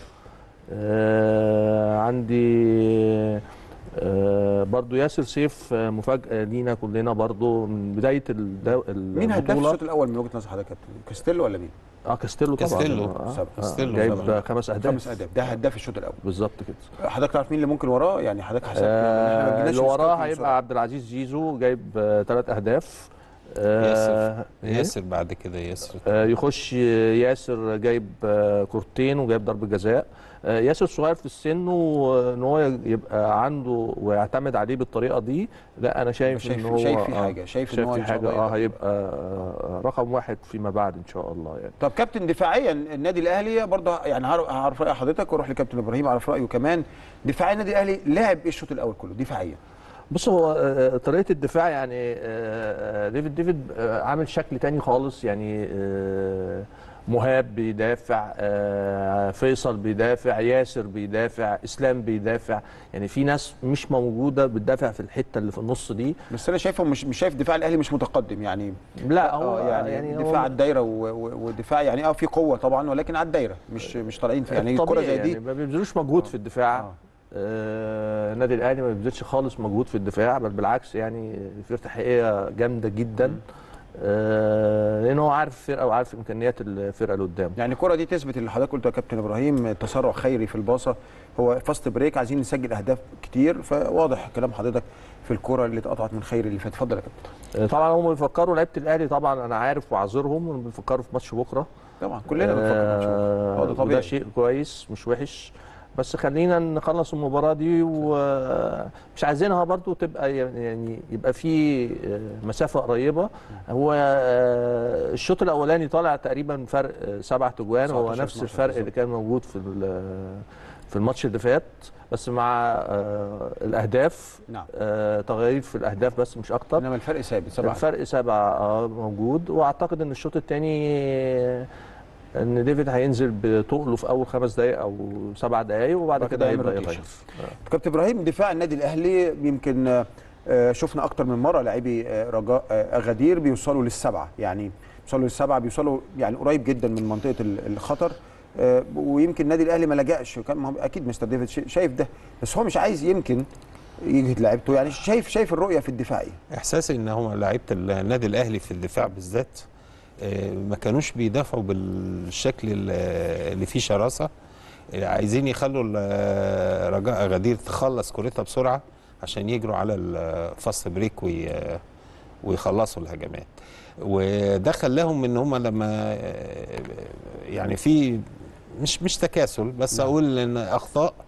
آه، عندي آه، برضو ياسر سيف آه، مفاجاه لينا كلنا برضو من بدايه الدو... مين هداف البطولة. الشوط الاول من وجهه نظر حضرتك يا كابتن كاستيلو ولا مين؟ اه كاستيلو طبعا كاستيلو. آه، سبعة. آه، كاستيلو جايب طبعاً. خمس اهداف خمس اهداف ده هداف الشوط الاول بالظبط كده حضرتك تعرف مين اللي ممكن وراه يعني حضرتك حسبت إن إحنا ما آه، جيناش اللي وراه نسكوت هيبقى بسرعة. عبد العزيز زيزو جايب ثلاث اهداف آه، إيه؟ ياسر بعد كده ياسر آه، يخش ياسر جايب آه، كورتين وجايب ضربه جزاء آه، ياسر صغير في السن وان هو يبقى عنده ويعتمد عليه بالطريقه دي لا انا شايف, شايف- ان هو شايف في آه، حاجة، شايف إن شايف هو في إن شاء حاجه الله اه يبقى- هيبقى آه، رقم واحد فيما بعد ان شاء الله يعني طب كابتن دفاعيا النادي الاهلي برضه يعني هعرف- هعرف راي حضرتك واروح لكابتن ابراهيم اعرف رايه كمان دفاعيا النادي الاهلي لعب ايه الشوط الاول كله دفاعيا بص هو آه، طريقه الدفاع يعني آه، آه، ديفيد ديفيد آه، عامل شكل تاني خالص يعني آه، مهاب بيدافع آه، فيصل بيدافع ياسر بيدافع اسلام بيدافع يعني في ناس مش موجوده بتدافع في الحته اللي في النص دي بس انا شايفه مش مش شايف دفاع الاهلي مش متقدم يعني لا هو آه، يعني, يعني دفاع على هو الدايره و- و- ودفاع يعني اه في قوه طبعا ولكن على الدايره مش مش طالعين في يعني الكره طبيعي زي دي يعني ما بيبذلوش مجهود في الدفاع آه. آه، النادي الاهلي ما بيبذلش خالص مجهود في الدفاع بل بالعكس يعني في ارتياحيه جامده جدا آه، لان هو عارف الفرقه وعارف امكانيات الفرقه اللي قدامه يعني الكره دي تثبت اللي حضرتك قلته يا كابتن ابراهيم تسرع خيري في الباصه هو فاست بريك عايزين نسجل اهداف كتير فواضح كلام حضرتك في الكره اللي اتقطعت من خيري اللي فات اتفضل يا كابتن آه، طبعا هم بيفكروا لعيبه الاهلي طبعا انا عارف وعذرهم إنهم بيفكروا في ماتش بكره طبعا كلنا بنفكر في الماتش ده. هو ده وده طبيعي شيء كويس مش وحش بس خلينا نخلص المباراه دي ومش عايزينها برضو تبقى يعني يبقى في آه، مسافه قريبه هو آه، الشوط الاولاني طالع تقريبا فرق آه، سبع تجوان هو 19 نفس 12 الفرق اللي بالظبط. كان موجود في ال- في الماتش اللي فات بس مع آه، الاهداف نعم آه، تغيير في الاهداف بس مش اكتر انما الفرق ثابت سبعه الفرق سبعة اه موجود واعتقد ان الشوط الثاني ان ديفيد هينزل بتقله في اول خمس دقائق او سبع دقائق وبعد بعد كده كده يعمل هيبدا روتيشن. يغير كابتن ابراهيم دفاع النادي الاهلي يمكن آه، آه، شفنا اكتر من مره لاعبي آه، رجاء آه، اغادير بيوصلوا للسبعه يعني بيوصلوا للسبعه بيوصلوا يعني قريب جدا من منطقه ال- الخطر آه، ويمكن النادي الاهلي ما لجاش كان ما هو اكيد مستر ديفيد شا- شايف ده بس هو مش عايز يمكن يجهد لعيبته يعني شايف شايف الرؤيه في الدفاع ايه احساسي ان هم لعيبه النادي الاهلي في الدفاع بالذات آه، ما كانوش بيدافعوا بالشكل ال- اللي فيه شراسه آه، عايزين يخلوا ال- رجاء غدير تخلص كورتها بسرعه عشان يجروا على الفاست بريك وي- ويخلصوا الهجمات وده خلاهم ان هم لما آه، يعني في مش مش تكاسل بس اقول ان اخطاء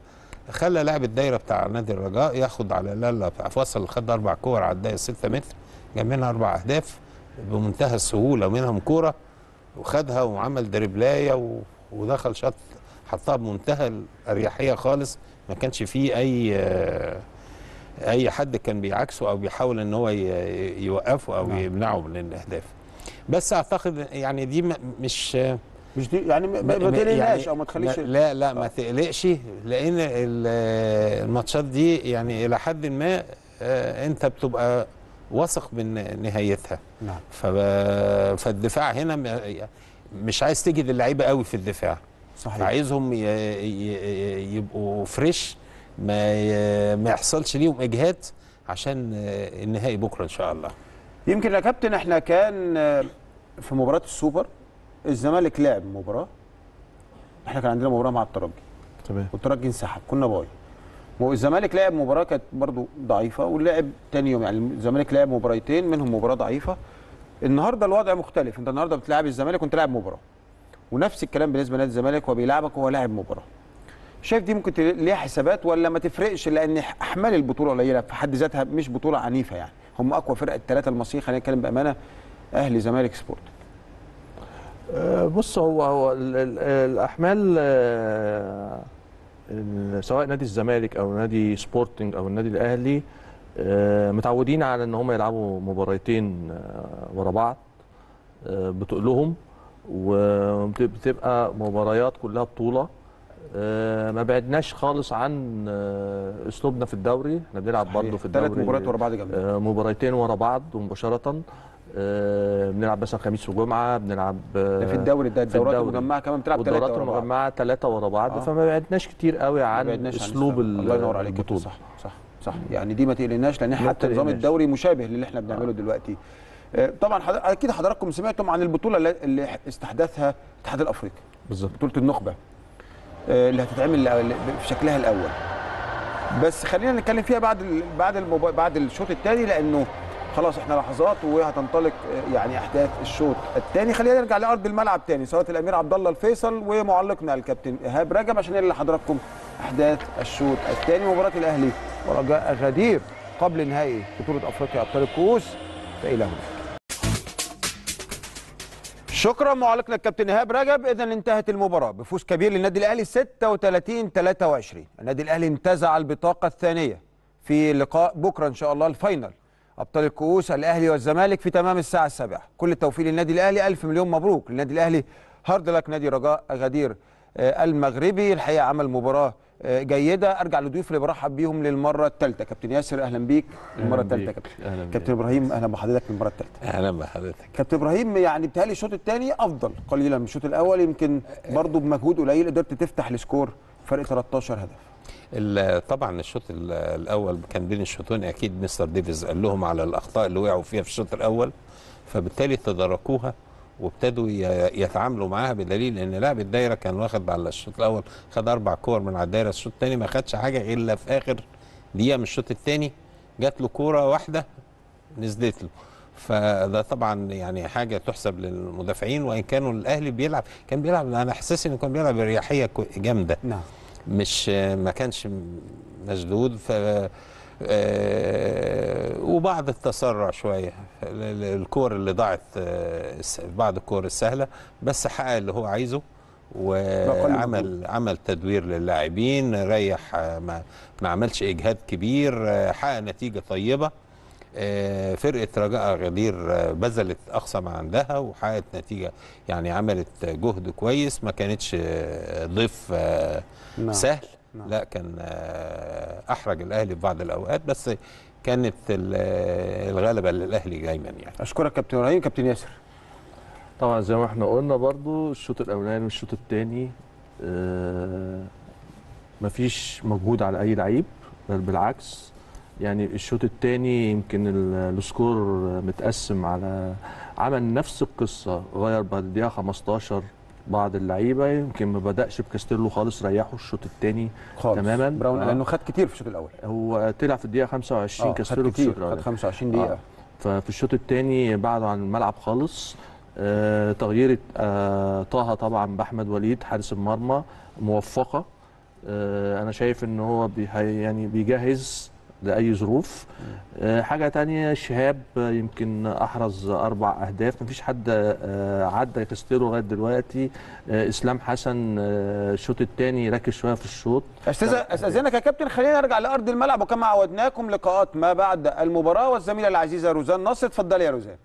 خلى لاعب الدايره بتاع نادي الرجاء ياخد على لالا وصل خد اربع كور على الدايره 6 متر جاب منها اربع اهداف بمنتهى السهوله منهم كوره وخدها وعمل دربلايه و... ودخل شاط حطها بمنتهى الاريحيه خالص ما كانش فيه اي آه، اي حد كان بيعاكسه او بيحاول ان هو ي- يوقفه او نعم. يمنعه من الاهداف بس اعتقد يعني دي م- مش مش دي يعني ما, ما م- تقلقناش يعني او ما تخليش لا لا ما آه. تقلقش لان ال- الماتشات دي يعني الى حد ما آه، انت بتبقى واثق من نهايتها نعم ف- فالدفاع هنا م- مش عايز تجد اللعيبه قوي في الدفاع صحيح عايزهم ي- ي- يبقوا فريش ما ي- ما يحصلش ليهم اجهاد عشان آه، النهائي بكره ان شاء الله يمكن يا كابتن احنا كان آه، في مباراه السوبر الزمالك لعب مباراه احنا كان عندنا مباراه مع الترجي تمام والترجي انسحب كنا باي والزمالك لعب مباراه كانت برضو ضعيفه ولعب تاني يوم يعني الزمالك لعب مباراتين منهم مباراه ضعيفه النهارده الوضع مختلف انت النهارده بتلعب الزمالك وانت لاعب مباراه ونفس الكلام بالنسبه لنادي الزمالك هو بيلعبك وهو لاعب مباراه شايف دي ممكن تل- ليها حسابات ولا ما تفرقش لان احمال البطوله قليله في حد ذاتها مش بطوله عنيفه يعني هم اقوى فرق الثلاثه المصريين خلينا نتكلم بامانه اهلي زمالك سبورت آه، بص هو هو ال- ال- الاحمال آه، ال- سواء نادي الزمالك او نادي سبورتنج او النادي الاهلي آه، متعودين على ان هم يلعبوا مباراتين آه، ورا بعض آه، بتقلهم وبتبقى مباريات كلها بطوله آه، ما بعدناش خالص عن آه، اسلوبنا في الدوري احنا بنلعب برضه في الدوري ثلاث مباريات ورا بعض جامدين آه، مباراتين ورا بعض مباشره آه، بنلعب مثلا خميس وجمعه بنلعب آه، ده في الدوري ده في الدورات الدوري. المجمعه كمان بتلعب ثلاثه والدورات ورا بعض المجمعه ثلاثه ورا بعض آه. فما بعدناش كتير قوي ما عن بعدناش عن اسلوب الإسلام. الله ينور عليك البطوله صح صح صح يعني دي ما تقلقناش لان ما حتى نظام تقلقناش. الدوري مشابه للي احنا بنعمله دلوقتي آه، طبعا حضر... اكيد حضراتكم سمعتم عن البطوله اللي- اللي استحدثها الاتحاد الافريقي بالظبط بطوله النخبه آه، اللي هتتعمل ل- في شكلها الاول بس خلينا نتكلم فيها بعد ال... بعد الموب... بعد الشوط الثاني لانه خلاص احنا لحظات وهتنطلق آه، يعني احداث الشوط الثاني خلينا نرجع لارض الملعب تاني صاله الامير عبد الله الفيصل ومعلقنا الكابتن ايهاب رجب عشان ننقل لحضراتكم احداث الشوط الثاني مباراه الاهلي ورجاء غدير قبل نهائي بطوله افريقيا ابطال الكؤوس فالى هناك شكرا معلقنا الكابتن ايهاب رجب اذا انتهت المباراه بفوز كبير للنادي الاهلي 36 23 النادي الاهلي انتزع البطاقه الثانيه في لقاء بكره ان شاء الله الفاينل ابطال الكؤوس الاهلي والزمالك في تمام الساعه السابعه كل التوفيق للنادي الاهلي الف مليون مبروك للنادي الاهلي هارد لك نادي رجاء غدير آه، المغربي الحقيقه عمل مباراه آه، جيده ارجع لضيوف اللي برحب بيهم للمره الثالثه كابتن ياسر اهلا بيك المره أهلاً الثالثه بيك. كابتن أهلاً بيك. كابتن ابراهيم اهلا بحضرتك للمره الثالثه اهلا بحضرتك كابتن ابراهيم يعني بتهيألي الشوط الثاني افضل قليلا من الشوط الاول يمكن برضه بمجهود قليل قدرت تفتح السكور فرق 13 هدف ال- طبعا الشوط ال- الاول كان بين الشوطين اكيد مستر ديفيز قال لهم على الاخطاء اللي وقعوا فيها في الشوط الاول فبالتالي تداركوها وابتدوا ي- يتعاملوا معاها بدليل ان لاعب الدايره كان واخد على الشوط الاول خد اربع كور من على الدايره الشوط الثاني ما خدش حاجه الا في اخر دقيقه من الشوط الثاني جات له كوره واحده نزلت له فده طبعا يعني حاجه تحسب للمدافعين وان كانوا الاهلي بيلعب كان بيلعب انا احساسي انه كان بيلعب باريحيه كو- جامده نعم مش ما كانش مشدود ف آه، وبعض التسرع شويه ال- ال- الكور اللي ضاعت آه، الس- بعض الكور السهله بس حقق اللي هو عايزه وعمل عمل تدوير للاعبين ريح آه، ما, ما عملش اجهاد كبير آه، حقق نتيجه طيبه آه، فرقه رجاء غدير آه، بذلت اقصى ما عندها وحققت نتيجه يعني عملت جهد كويس ما كانتش آه، ضيف آه، نعم. سهل نعم. لا كان آه، احرج الاهلي في بعض الاوقات بس كانت ال- آه، الغلبه للاهلي دايما يعني اشكرك كابتن ابراهيم كابتن ياسر طبعا زي ما احنا قلنا برضو الشوط الاولاني والشوط الثاني آه مفيش مجهود على اي لعيب بل بالعكس يعني الشوط الثاني يمكن ال- السكور متقسم على عمل نفس القصه غير بعد الدقيقه 15 بعض اللعيبه يمكن ما بداش بكاستيلو خالص ريحوا الشوط الثاني خالص تماماً. براون آه. لانه خد كتير في الشوط الاول هو طلع في الدقيقه 25 آه، خد كاستيلو في الشوط كتير خد الاولاني 25 دقيقه آه. ففي الشوط الثاني بعدوا عن الملعب خالص آه تغيير آه طه طبعا باحمد وليد حارس المرمى موفقه آه، انا شايف ان هو بي هي- يعني بيجهز لاي ظروف آه، حاجه تانية شهاب آه، يمكن احرز اربع اهداف مفيش حد آه، عدى كاستيرو لغايه دلوقتي آه، اسلام حسن آه، الشوط الثاني ركز شويه في الشوط استاذ استاذنك يا كابتن خلينا نرجع لارض الملعب وكما عودناكم لقاءات ما بعد المباراه والزميله العزيزه روزان نصر اتفضلي يا روزان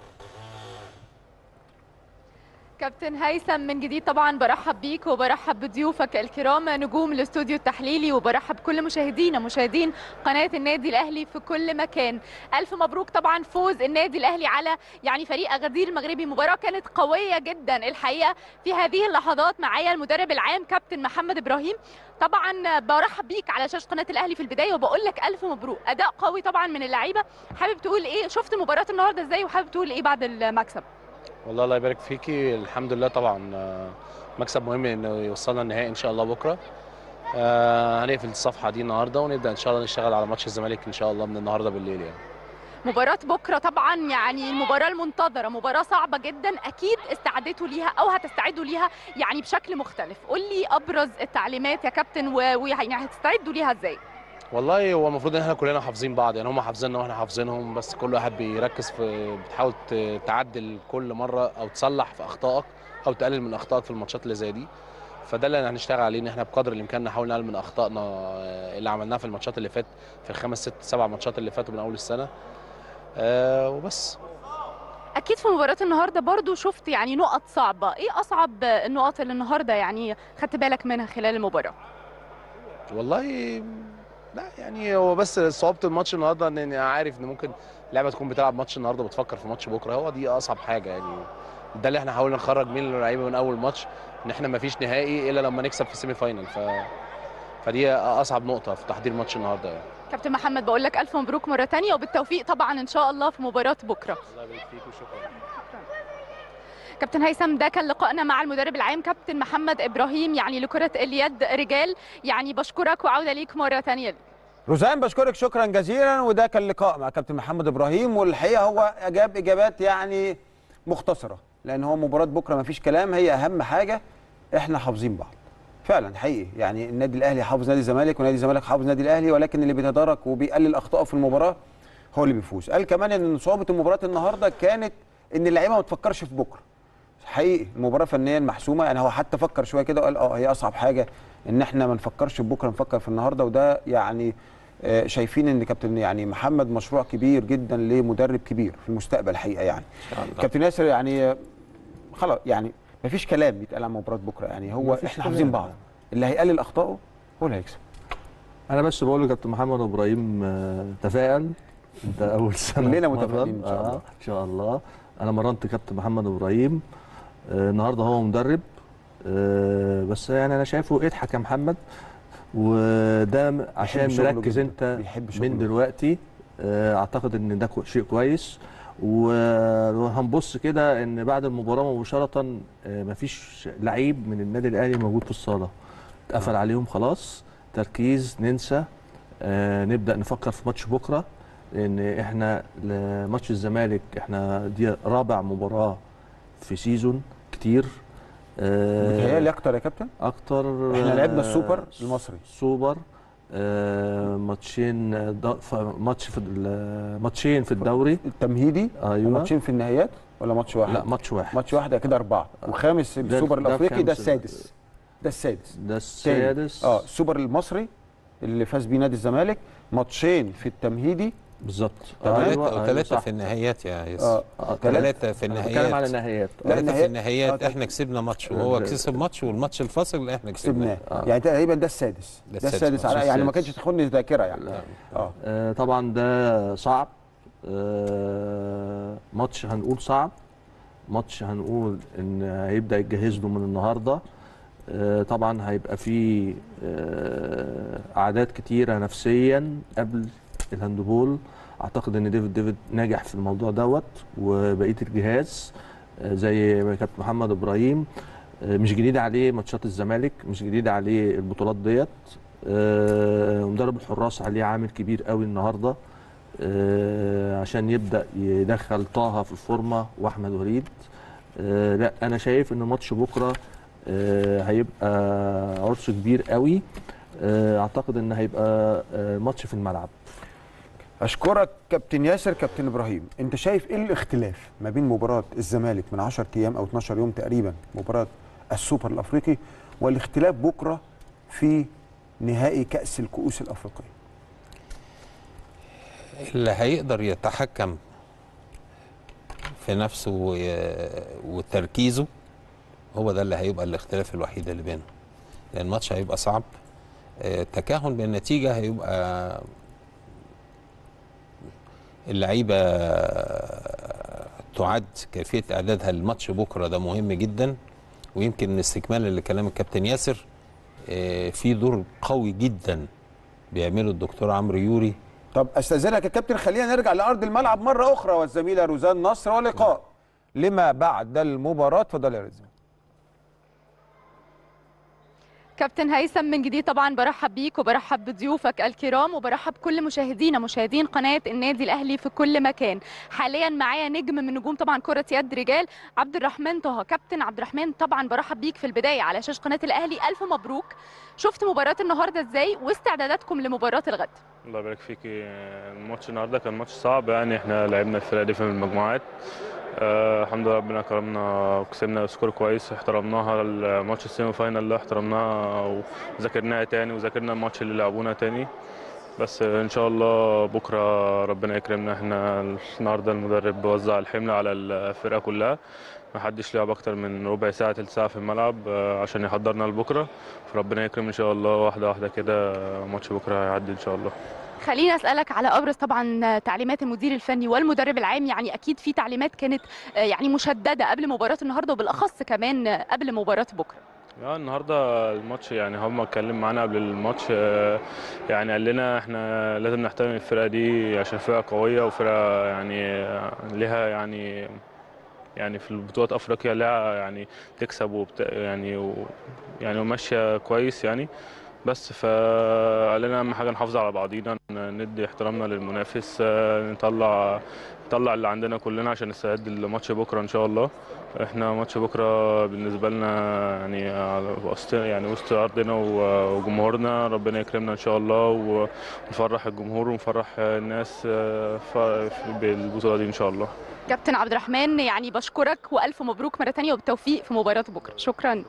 كابتن هيثم من جديد طبعا برحب بيك وبرحب بضيوفك الكرام نجوم الاستوديو التحليلي وبرحب بكل مشاهدينا مشاهدين قناه النادي الاهلي في كل مكان الف مبروك طبعا فوز النادي الاهلي على يعني فريق اغادير المغربي مباراه كانت قويه جدا الحقيقه في هذه اللحظات معايا المدرب العام كابتن محمد ابراهيم طبعا برحب بيك على شاشه قناه الاهلي في البدايه وبقول لك الف مبروك اداء قوي طبعا من اللعيبه حابب تقول ايه شفت مباراه النهارده ازاي وحابب تقول ايه بعد المكسب والله الله يبارك فيكي الحمد لله طبعا آه، مكسب مهم انه يوصلنا النهائي ان شاء الله بكره آه، هنقفل الصفحه دي النهارده ونبدا ان شاء الله نشتغل على ماتش الزمالك ان شاء الله من النهارده بالليل يعني مباراة بكرة طبعا يعني المباراة المنتظرة مباراة صعبة جدا أكيد استعدتوا ليها أو هتستعدوا ليها يعني بشكل مختلف قول لي أبرز التعليمات يا كابتن و- ويعني هتستعدوا ليها إزاي والله هو المفروض ان احنا كلنا حافظين بعض يعني هم حافظيننا واحنا حافظينهم بس كل واحد بيركز في بتحاول ت- تعدل كل مره او تصلح في اخطائك او تقلل من اخطائك في الماتشات اللي زي دي فده اللي هنشتغل عليه ان احنا بقدر الامكان نحاول نقلل من اخطائنا آه، اللي عملناها في الماتشات اللي فات في الخمس ست سبع ماتشات اللي فاتوا من اول السنه آه وبس أكيد في مباراة النهاردة برضو شفت يعني نقط صعبة إيه أصعب النقط اللي النهاردة يعني خدت بالك منها خلال المباراة والله لا يعني هو بس صعوبه الماتش النهارده ان أنا عارف ان ممكن لعبه تكون بتلعب ماتش النهارده بتفكر في ماتش بكره هو دي اصعب حاجه يعني ده اللي احنا حاولنا نخرج من اللعيبه من اول ماتش ان احنا ما فيش نهائي الا لما نكسب في السيمي فاينل ف فدي اصعب نقطه في تحضير ماتش النهارده يعني كابتن محمد بقول لك ألف مبروك مرة تانية وبالتوفيق طبعا إن شاء الله في مباراة بكرة الله يبارك فيك وشكرا كابتن هيثم ده كان لقائنا مع المدرب العام كابتن محمد إبراهيم يعني لكرة اليد رجال يعني بشكرك وعودة ليك مرة تانية روزان بشكرك شكرا جزيلا وده كان لقاء مع كابتن محمد ابراهيم والحقيقه هو اجاب اجابات يعني مختصره لان هو مباراه بكره ما فيش كلام هي اهم حاجه احنا حافظين بعض فعلا حقيقي يعني النادي الاهلي حافظ نادي الزمالك ونادي الزمالك حافظ نادي الاهلي ولكن اللي بيتدارك وبيقلل اخطائه في المباراه هو اللي بيفوز قال كمان ان صعوبه المباراه النهارده كانت ان اللعيبه ما تفكرش في بكره حقيقي المباراه فنيا محسومه يعني هو حتى فكر شويه كده وقال اه هي اصعب حاجه ان احنا ما نفكرش في بكره نفكر في النهارده وده يعني آه، شايفين ان كابتن يعني محمد مشروع كبير جدا لمدرب كبير في المستقبل الحقيقه يعني كابتن ياسر يعني آه، خلاص يعني ما فيش كلام يتقال عن مباراه بكره يعني هو مفيش احنا كلام. حافظين بعض اللي هيقلل اخطائه هو اللي هيكسب انا بس بقول لكابتن محمد ابراهيم آه، تفائل انت اول سنه كلنا تتمرن. متفائلين إن شاء الله. آه ان شاء الله انا مرنت كابتن محمد ابراهيم آه النهارده هو مدرب آه بس يعني انا شايفه اضحك يا محمد وده م- عشان شغله مركز جداً. انت بيحب شغله. من دلوقتي آه اعتقد ان ده كو- شيء كويس و- وهنبص كده ان بعد المباراه مباشره آه مفيش لعيب من النادي الاهلي موجود في الصاله اتقفل عليهم خلاص تركيز ننسى آه نبدا نفكر في ماتش بكره لان احنا ل- ماتش الزمالك احنا دي رابع مباراه في سيزون كتير آه بتهيألي اكتر يا كابتن اكتر احنا لعبنا آه، السوبر المصري سوبر آه ماتشين آه، د- ف- ماتش في ال- ماتشين في الدوري التمهيدي ايوه ماتشين في النهائيات ولا ماتش واحد لا ماتش واحد ماتش واحد كده اربعه وخامس ده- السوبر ده الافريقي ده خامس- السادس ده السادس ده تاني. السادس اه السوبر المصري اللي فاز بيه نادي الزمالك ماتشين في التمهيدي بالظبط ثلاثة أيوة، ثلاثة صح. في النهائيات يا اه ياسر آه، ثلاثة في أنا بتكلم على النهائيات النهائيات لا، ثلاثة النهائيات- في آه، النهائيات طيب. احنا كسبنا ماتش وهو ال- كسب ماتش والماتش الفاصل اللي احنا كسبناه كسبناه آه. يعني تقريبا ده السادس ده ده السادس. السادس على ده يعني ما السادس. كانش تاخدني ذاكره يعني لا. اه آه طبعا ده صعب آه ماتش هنقول صعب ماتش هنقول ان هيبدا يتجهز له من النهارده آه طبعا هيبقى فيه آه اعداد كتيره نفسيا قبل الهاندبول اعتقد ان ديفيد ديفيد ناجح في الموضوع دوت وبقيه الجهاز آه زي ما كابتن محمد ابراهيم آه مش جديد عليه ماتشات الزمالك مش جديد عليه البطولات ديت آه، مدرب الحراس عليه عامل كبير قوي النهارده آه، عشان يبدا يدخل طه في الفورمه واحمد وليد آه، لا انا شايف ان ماتش بكره آه، هيبقى عرس كبير قوي آه، اعتقد ان هيبقى آه، ماتش في الملعب اشكرك كابتن ياسر كابتن ابراهيم انت شايف ايه الاختلاف ما بين مباراه الزمالك من 10 ايام او 12 يوم تقريبا مباراه السوبر الافريقي والاختلاف بكره في نهائي كاس الكؤوس الافريقيه اللي هيقدر يتحكم في نفسه و- وتركيزه هو ده اللي هيبقى الاختلاف الوحيد اللي بينهم لان الماتش هيبقى صعب آه، التكهن بالنتيجه هيبقى اللعيبه تعد كيفيه اعدادها للماتش بكره ده مهم جدا ويمكن استكمالا لكلام الكابتن ياسر آه، في دور قوي جدا بيعمله الدكتور عمرو يوري طب استاذنك يا كابتن خلينا نرجع لارض الملعب مره اخرى والزميله روزان نصر ولقاء لما بعد المباراه اتفضل يا روزان كابتن هيثم من جديد طبعا برحب بيك وبرحب بضيوفك الكرام وبرحب بكل مشاهدينا مشاهدين قناه النادي الاهلي في كل مكان حاليا معايا نجم من نجوم طبعا كره يد رجال عبد الرحمن طه كابتن عبد الرحمن طبعا برحب بيك في البدايه على شاشه قناه الاهلي الف مبروك شفت مباراه النهارده ازاي واستعداداتكم لمباراه الغد الله يبارك فيكي الماتش النهارده كان ماتش صعب يعني احنا لعبنا الفرقه دي في المجموعات آه الحمد لله ربنا كرمنا وكسبنا سكور كويس احترمناها الماتش السيمي فاينال اللي احترمناها وذاكرناها تاني وذاكرنا الماتش اللي لعبونا تاني بس ان شاء الله بكره ربنا يكرمنا احنا النهارده المدرب وزع الحمل على الفرقه كلها ما حدش لعب اكتر من ربع ساعه تلت ساعه في الملعب آه، عشان يحضرنا لبكره فربنا يكرم ان شاء الله واحده واحده كده ماتش بكره هيعدي ان شاء الله خليني اسالك على ابرز طبعا تعليمات المدير الفني والمدرب العام يعني اكيد في تعليمات كانت آه، يعني مشدده قبل مباراه النهارده وبالاخص كمان آه، قبل مباراه بكره لا النهارده الماتش يعني هم اتكلم معانا قبل الماتش آه، يعني قال لنا احنا لازم نحترم الفرقه دي عشان فرقه قويه وفرقه يعني آه، لها يعني يعني في البطولات افريقيا لها يعني تكسب وبت يعني و يعني وماشيه كويس يعني بس فقال لنا اهم حاجه نحافظ على بعضينا ن- ندي احترامنا للمنافس آه، نطلع نطلع اللي عندنا كلنا عشان نستعد لماتش بكره ان شاء الله احنا ماتش بكره بالنسبه لنا يعني على وسط يعني وسط ارضنا و- وجمهورنا ربنا يكرمنا ان شاء الله ونفرح الجمهور ونفرح الناس آه، ف- بالبطوله دي ان شاء الله كابتن عبد الرحمن يعني بشكرك والف مبروك مره ثانيه وبالتوفيق في مباراه بكره شكرا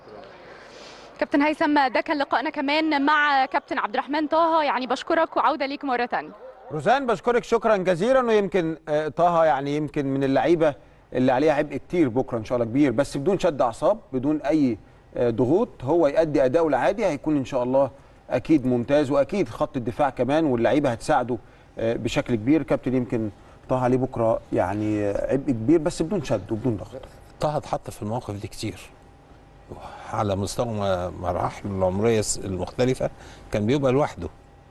كابتن هيثم ده كان لقائنا كمان مع كابتن عبد الرحمن طه يعني بشكرك وعوده ليك مره ثانيه روزان بشكرك شكرا جزيلا ويمكن آه، طه يعني يمكن من اللعيبه اللي عليها عبء كتير بكره ان شاء الله كبير بس بدون شد اعصاب بدون اي آه، ضغوط هو يؤدي اداؤه العادي هيكون ان شاء الله اكيد ممتاز واكيد خط الدفاع كمان واللعيبه هتساعده آه، بشكل كبير كابتن يمكن طه عليه بكره يعني آه، عبء كبير بس بدون شد وبدون ضغط طه اتحط في المواقف دي كتير على مستوى م- مراحل العمريه الس- المختلفه كان بيبقى لوحده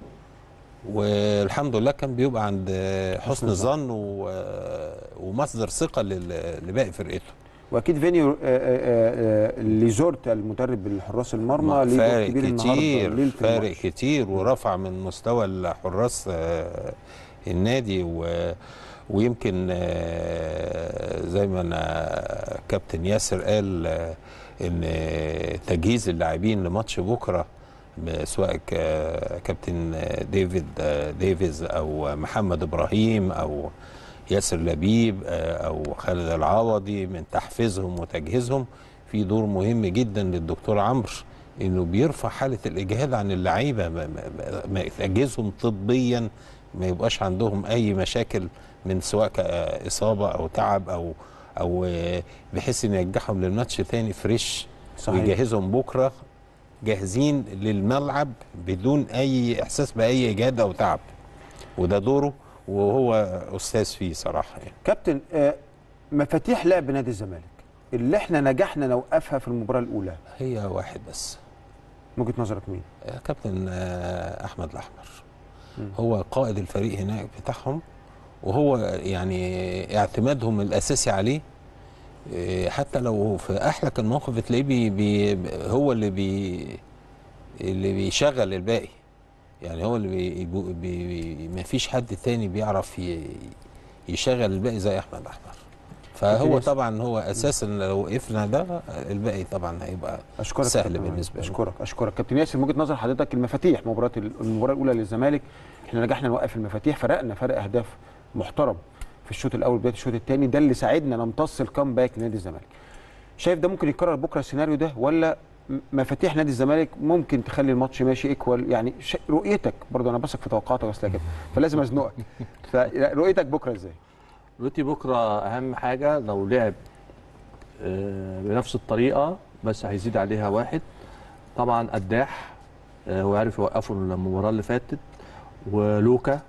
والحمد لله كان بيبقى عند حسن الظن و- ومصدر ثقه لل- لباقي فرقته واكيد فينيو آه، آه، آه، ليزورت المدرب الحراس المرمى ليه دور فارق كبير النهارده كتير ليلة فارق الماتش. كتير ورفع من مستوى الحراس آه، النادي و ويمكن آه، زي ما انا كابتن ياسر قال آه، ان تجهيز اللاعبين لماتش بكره ب- سواء ك- كابتن ديفيد آه، ديفيز او محمد ابراهيم او ياسر لبيب آه، او خالد العوضي من تحفيزهم وتجهيزهم في دور مهم جدا للدكتور عمرو انه بيرفع حاله الاجهاد عن اللعيبه ما- ما- ما- ما يتجهزهم طبيا ما يبقاش عندهم اي مشاكل من سواء كاصابه او تعب او او آه، بحيث ان يرجعهم للماتش تاني فريش صحيح. ويجهزهم بكره جاهزين للملعب بدون اي احساس باي اجهاد او تعب وده دوره وهو استاذ فيه صراحه يعني. كابتن آه، مفاتيح لعب نادي الزمالك اللي احنا نجحنا نوقفها في المباراه الاولى هي واحد بس من وجهه نظرك مين؟ آه، كابتن آه، احمد الاحمر مم. هو قائد الفريق هناك بتاعهم وهو يعني اعتمادهم الاساسي عليه آه، حتى لو في احلك الموقف تلاقيه بي بي هو اللي بي اللي بيشغل الباقي يعني هو اللي بي بي بي ما فيش حد تاني بيعرف ي- يشغل الباقي زي احمد احمر فهو ياسر. طبعا هو اساسا لو وقفنا ده الباقي طبعا هيبقى اشكرك سهل كابتن عماد. بالنسبة له. اشكرك اشكرك كابتن ياسر من وجهه نظر حضرتك المفاتيح مباراه المباراه الاولى للزمالك احنا نجحنا نوقف المفاتيح فرقنا فرق اهداف محترم في الشوط الاول بدايه الشوط الثاني ده اللي ساعدنا نمتص الكامباك نادي الزمالك شايف ده ممكن يتكرر بكره السيناريو ده ولا م- مفاتيح نادي الزمالك ممكن تخلي الماتش ماشي ايكوال يعني ش... رؤيتك برضه انا بثق في توقعاتك اصل كده فلازم ازنقك فرؤيتك بكره ازاي دلوقتي بكره اهم حاجه لو لعب آه، بنفس الطريقه بس هيزيد عليها واحد طبعا قداح آه، هو عارف يوقفه المباراه اللي فاتت ولوكا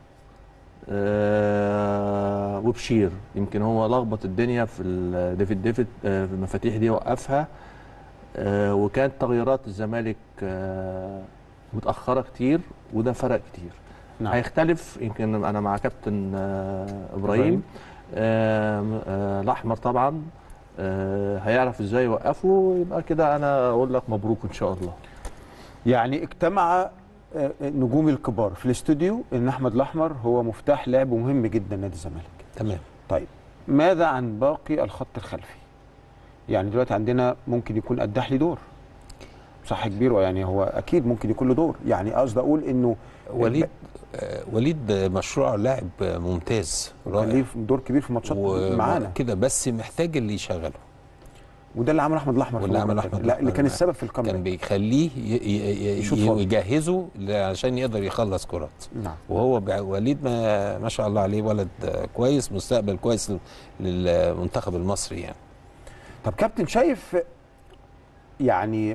آه، وبشير يمكن هو لخبط الدنيا في ال- ديفيد ديفيد آه، في المفاتيح دي وقفها آه، وكانت تغييرات الزمالك آه، متاخره كتير وده فرق كتير نعم. هيختلف يمكن انا مع كابتن آه، إبراهيم. ابراهيم آه، آه، الاحمر طبعا آه، هيعرف ازاي يوقفه يبقى كده انا اقول لك مبروك ان شاء الله يعني اجتمع آه، نجوم الكبار في الاستوديو ان احمد الاحمر هو مفتاح لعب مهم جدا نادي الزمالك تمام طيب ماذا عن باقي الخط الخلفي يعني دلوقتي عندنا ممكن يكون قداح ليه دور صح كبير يعني هو اكيد ممكن يكون له دور يعني قصدي اقول انه وليد آه، وليد مشروع لاعب ممتاز كان رائع ليه دور كبير في ماتشات معانا كده بس محتاج اللي يشغله وده اللي عمله احمد الاحمر في واللي عمله المباراة أحمد لا اللي الأحمر. كان السبب في كان الكامباك بيخليه ي- ي- يشوط ي- فاضي. يجهزه عشان يقدر يخلص كرات نعم وهو بع- وليد ما, ما شاء الله عليه ولد آه، كويس مستقبل كويس لل- للمنتخب المصري يعني طب كابتن شايف يعني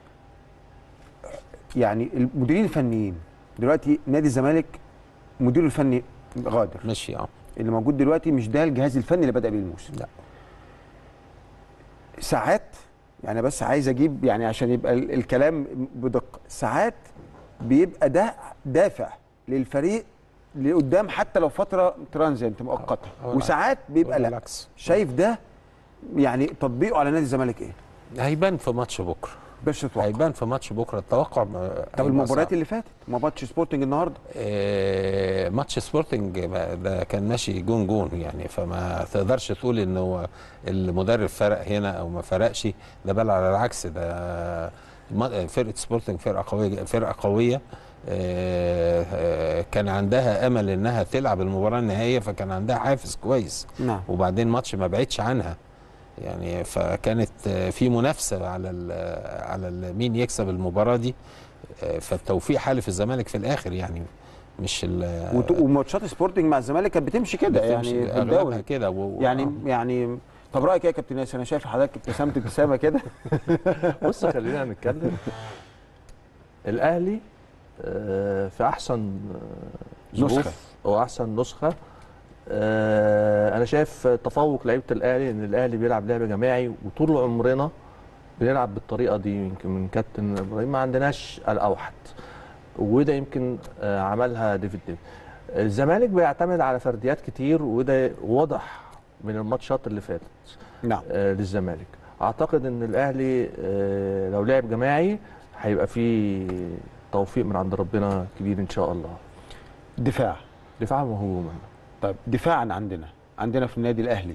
يعني المديرين الفنيين دلوقتي نادي الزمالك مديره الفني غادر ماشي اه اللي موجود دلوقتي مش ده الجهاز الفني اللي بدا بيه الموسم لا. ساعات يعني بس عايز اجيب يعني عشان يبقى ال- الكلام بدقه ساعات بيبقى ده دافع للفريق لقدام حتى لو فتره ترانزينت مؤقته أو لا. وساعات بيبقى لا بالعكس شايف ده يعني تطبيقه على نادي الزمالك ايه؟ هيبان في ماتش بكره باش تتوقع هيبان في ماتش بكره التوقع ما- طب هيبقى المباريات صعب. اللي فاتت ما ماتش سبورتنج النهارده آه، ماتش سبورتنج ما- ده كان ماشي جون جون يعني فما تقدرش تقول ان هو المدرب فرق هنا او ما فرقش ده بل على العكس ده ما- فرقه سبورتنج فرقه قويه فرقه قويه آه، آه، كان عندها امل انها تلعب المباراه النهائيه فكان عندها حافز كويس نعم وبعدين ماتش ما بعدش عنها يعني فكانت آه، في منافسه على ال- على ال- مين يكسب المباراه دي آه، فالتوفيق حالف الزمالك في الاخر يعني مش ال- وت- وماتشات سبورتنج مع الزمالك كانت بتمشي كده بتمشي يعني في أغلبها الدوري كده و... يعني يعني طب رايك ايه يا كابتن ياسر انا شايف حضرتك ابتسامه ابتسامه كده بص خلينا نتكلم الاهلي آه، في احسن آه، ظروف نسخة. او احسن نسخه آه، انا شايف تفوق لعيبه الاهلي ان الاهلي بيلعب لعب جماعي وطول عمرنا بنلعب بالطريقه دي يمكن من كابتن ابراهيم ما عندناش الاوحد وده يمكن آه، عملها ديفيد ديفيد الزمالك بيعتمد على فرديات كتير وده واضح من الماتشات اللي فاتت نعم آه، للزمالك اعتقد ان الاهلي آه، لو لعب جماعي هيبقى فيه توفيق من عند ربنا كبير ان شاء الله دفاع دفاع مهوما طيب دفاعا عندنا عندنا في النادي الاهلي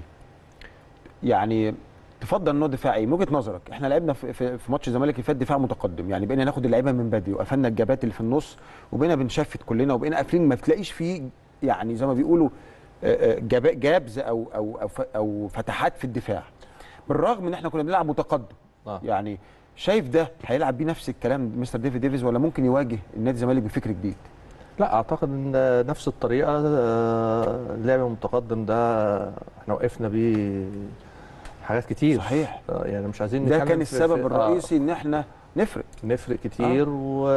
يعني تفضل انه دفاع ايه من وجهه نظرك احنا لعبنا في, في, في ماتش الزمالك اللي فات دفاع متقدم يعني بقينا ناخد اللعيبه من بدري وقفلنا الجبات اللي في النص وبقينا بنشفت كلنا وبقينا قافلين ما بتلاقيش فيه يعني زي ما بيقولوا آه، آه، جاب- جابز او او او, ف- أو فتحات في الدفاع بالرغم ان احنا كنا بنلعب متقدم آه. يعني شايف ده هيلعب بيه نفس الكلام مستر ديفيد ديفيز ولا ممكن يواجه النادي الزمالك بفكر جديد لا اعتقد ان نفس الطريقه آه، اللعب المتقدم ده احنا وقفنا بيه حاجات كتير صحيح آه، يعني مش عايزين ده نتكلم كان في- السبب في- الرئيسي ان احنا نفرق آه نفرق كتير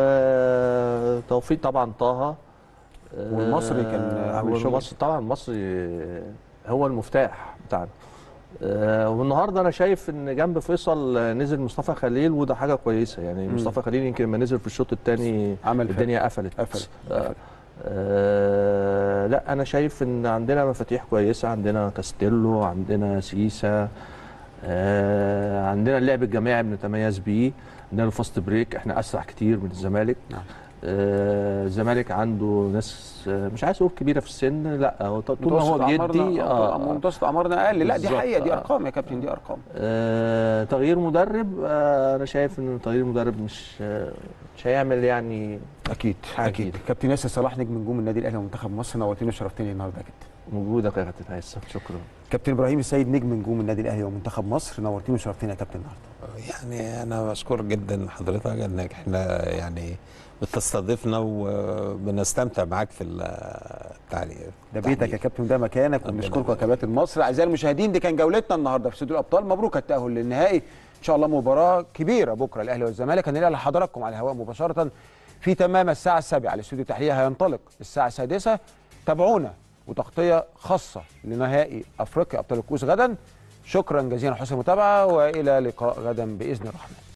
وتوفيق طبعا طه آه، والمصري كان عامل شغل. والمصري طبعا المصري هو المفتاح بتاعنا آه، والنهارده انا شايف ان جنب فيصل آه، نزل مصطفى خليل وده حاجه كويسه يعني مم. مصطفى خليل يمكن لما نزل في الشوط الثاني عمل فرق. الدنيا قفلت قفلت. آه، آه، لا انا شايف ان عندنا مفاتيح كويسه عندنا كاستيلو عندنا سيسا آه، عندنا اللعب الجماعي بنتميز بيه عندنا الفاست بريك احنا اسرع كتير من الزمالك نعم. آه، الزمالك عنده ناس آه، مش عايز اقول كبيره في السن لا هو طول ما هو متوسط بيدي أعمارنا- اه متوسط اعمارنا اقل لا دي بالظبط، حقيقه دي آه. ارقام يا كابتن دي ارقام آه، تغيير مدرب آه، انا شايف ان تغيير مدرب مش آه، مش هيعمل يعني اكيد حاجة اكيد جديدة. كابتن ياسر صلاح نجم نجوم النادي الاهلي ومنتخب مصر نورتني وشرفتني النهارده يا كابتن موجوده يا كابتن هيثم شكرا كابتن ابراهيم السيد نجم نجوم النادي الاهلي ومنتخب مصر نورتني وشرفتني يا كابتن النهارده يعني انا بشكر جدا حضرتك انك احنا يعني بتستضيفنا وبنستمتع معاك في التعليق ده بيتك يا كابتن ده مكانك ربنا وبنشكركم يا يبارك. كباتن مصر اعزائي المشاهدين دي كان جولتنا النهارده في استوديو الابطال مبروك التاهل للنهائي ان شاء الله مباراه كبيره بكره الاهلي والزمالك هنلاقي لحضراتكم على الهواء مباشره في تمام الساعه السابعه الاستوديو التحليلي هينطلق الساعه السادسه تابعونا وتغطيه خاصه لنهائي افريقيا ابطال الكؤوس غدا شكرا جزيلا حسن المتابعه والى لقاء غدا باذن الرحمن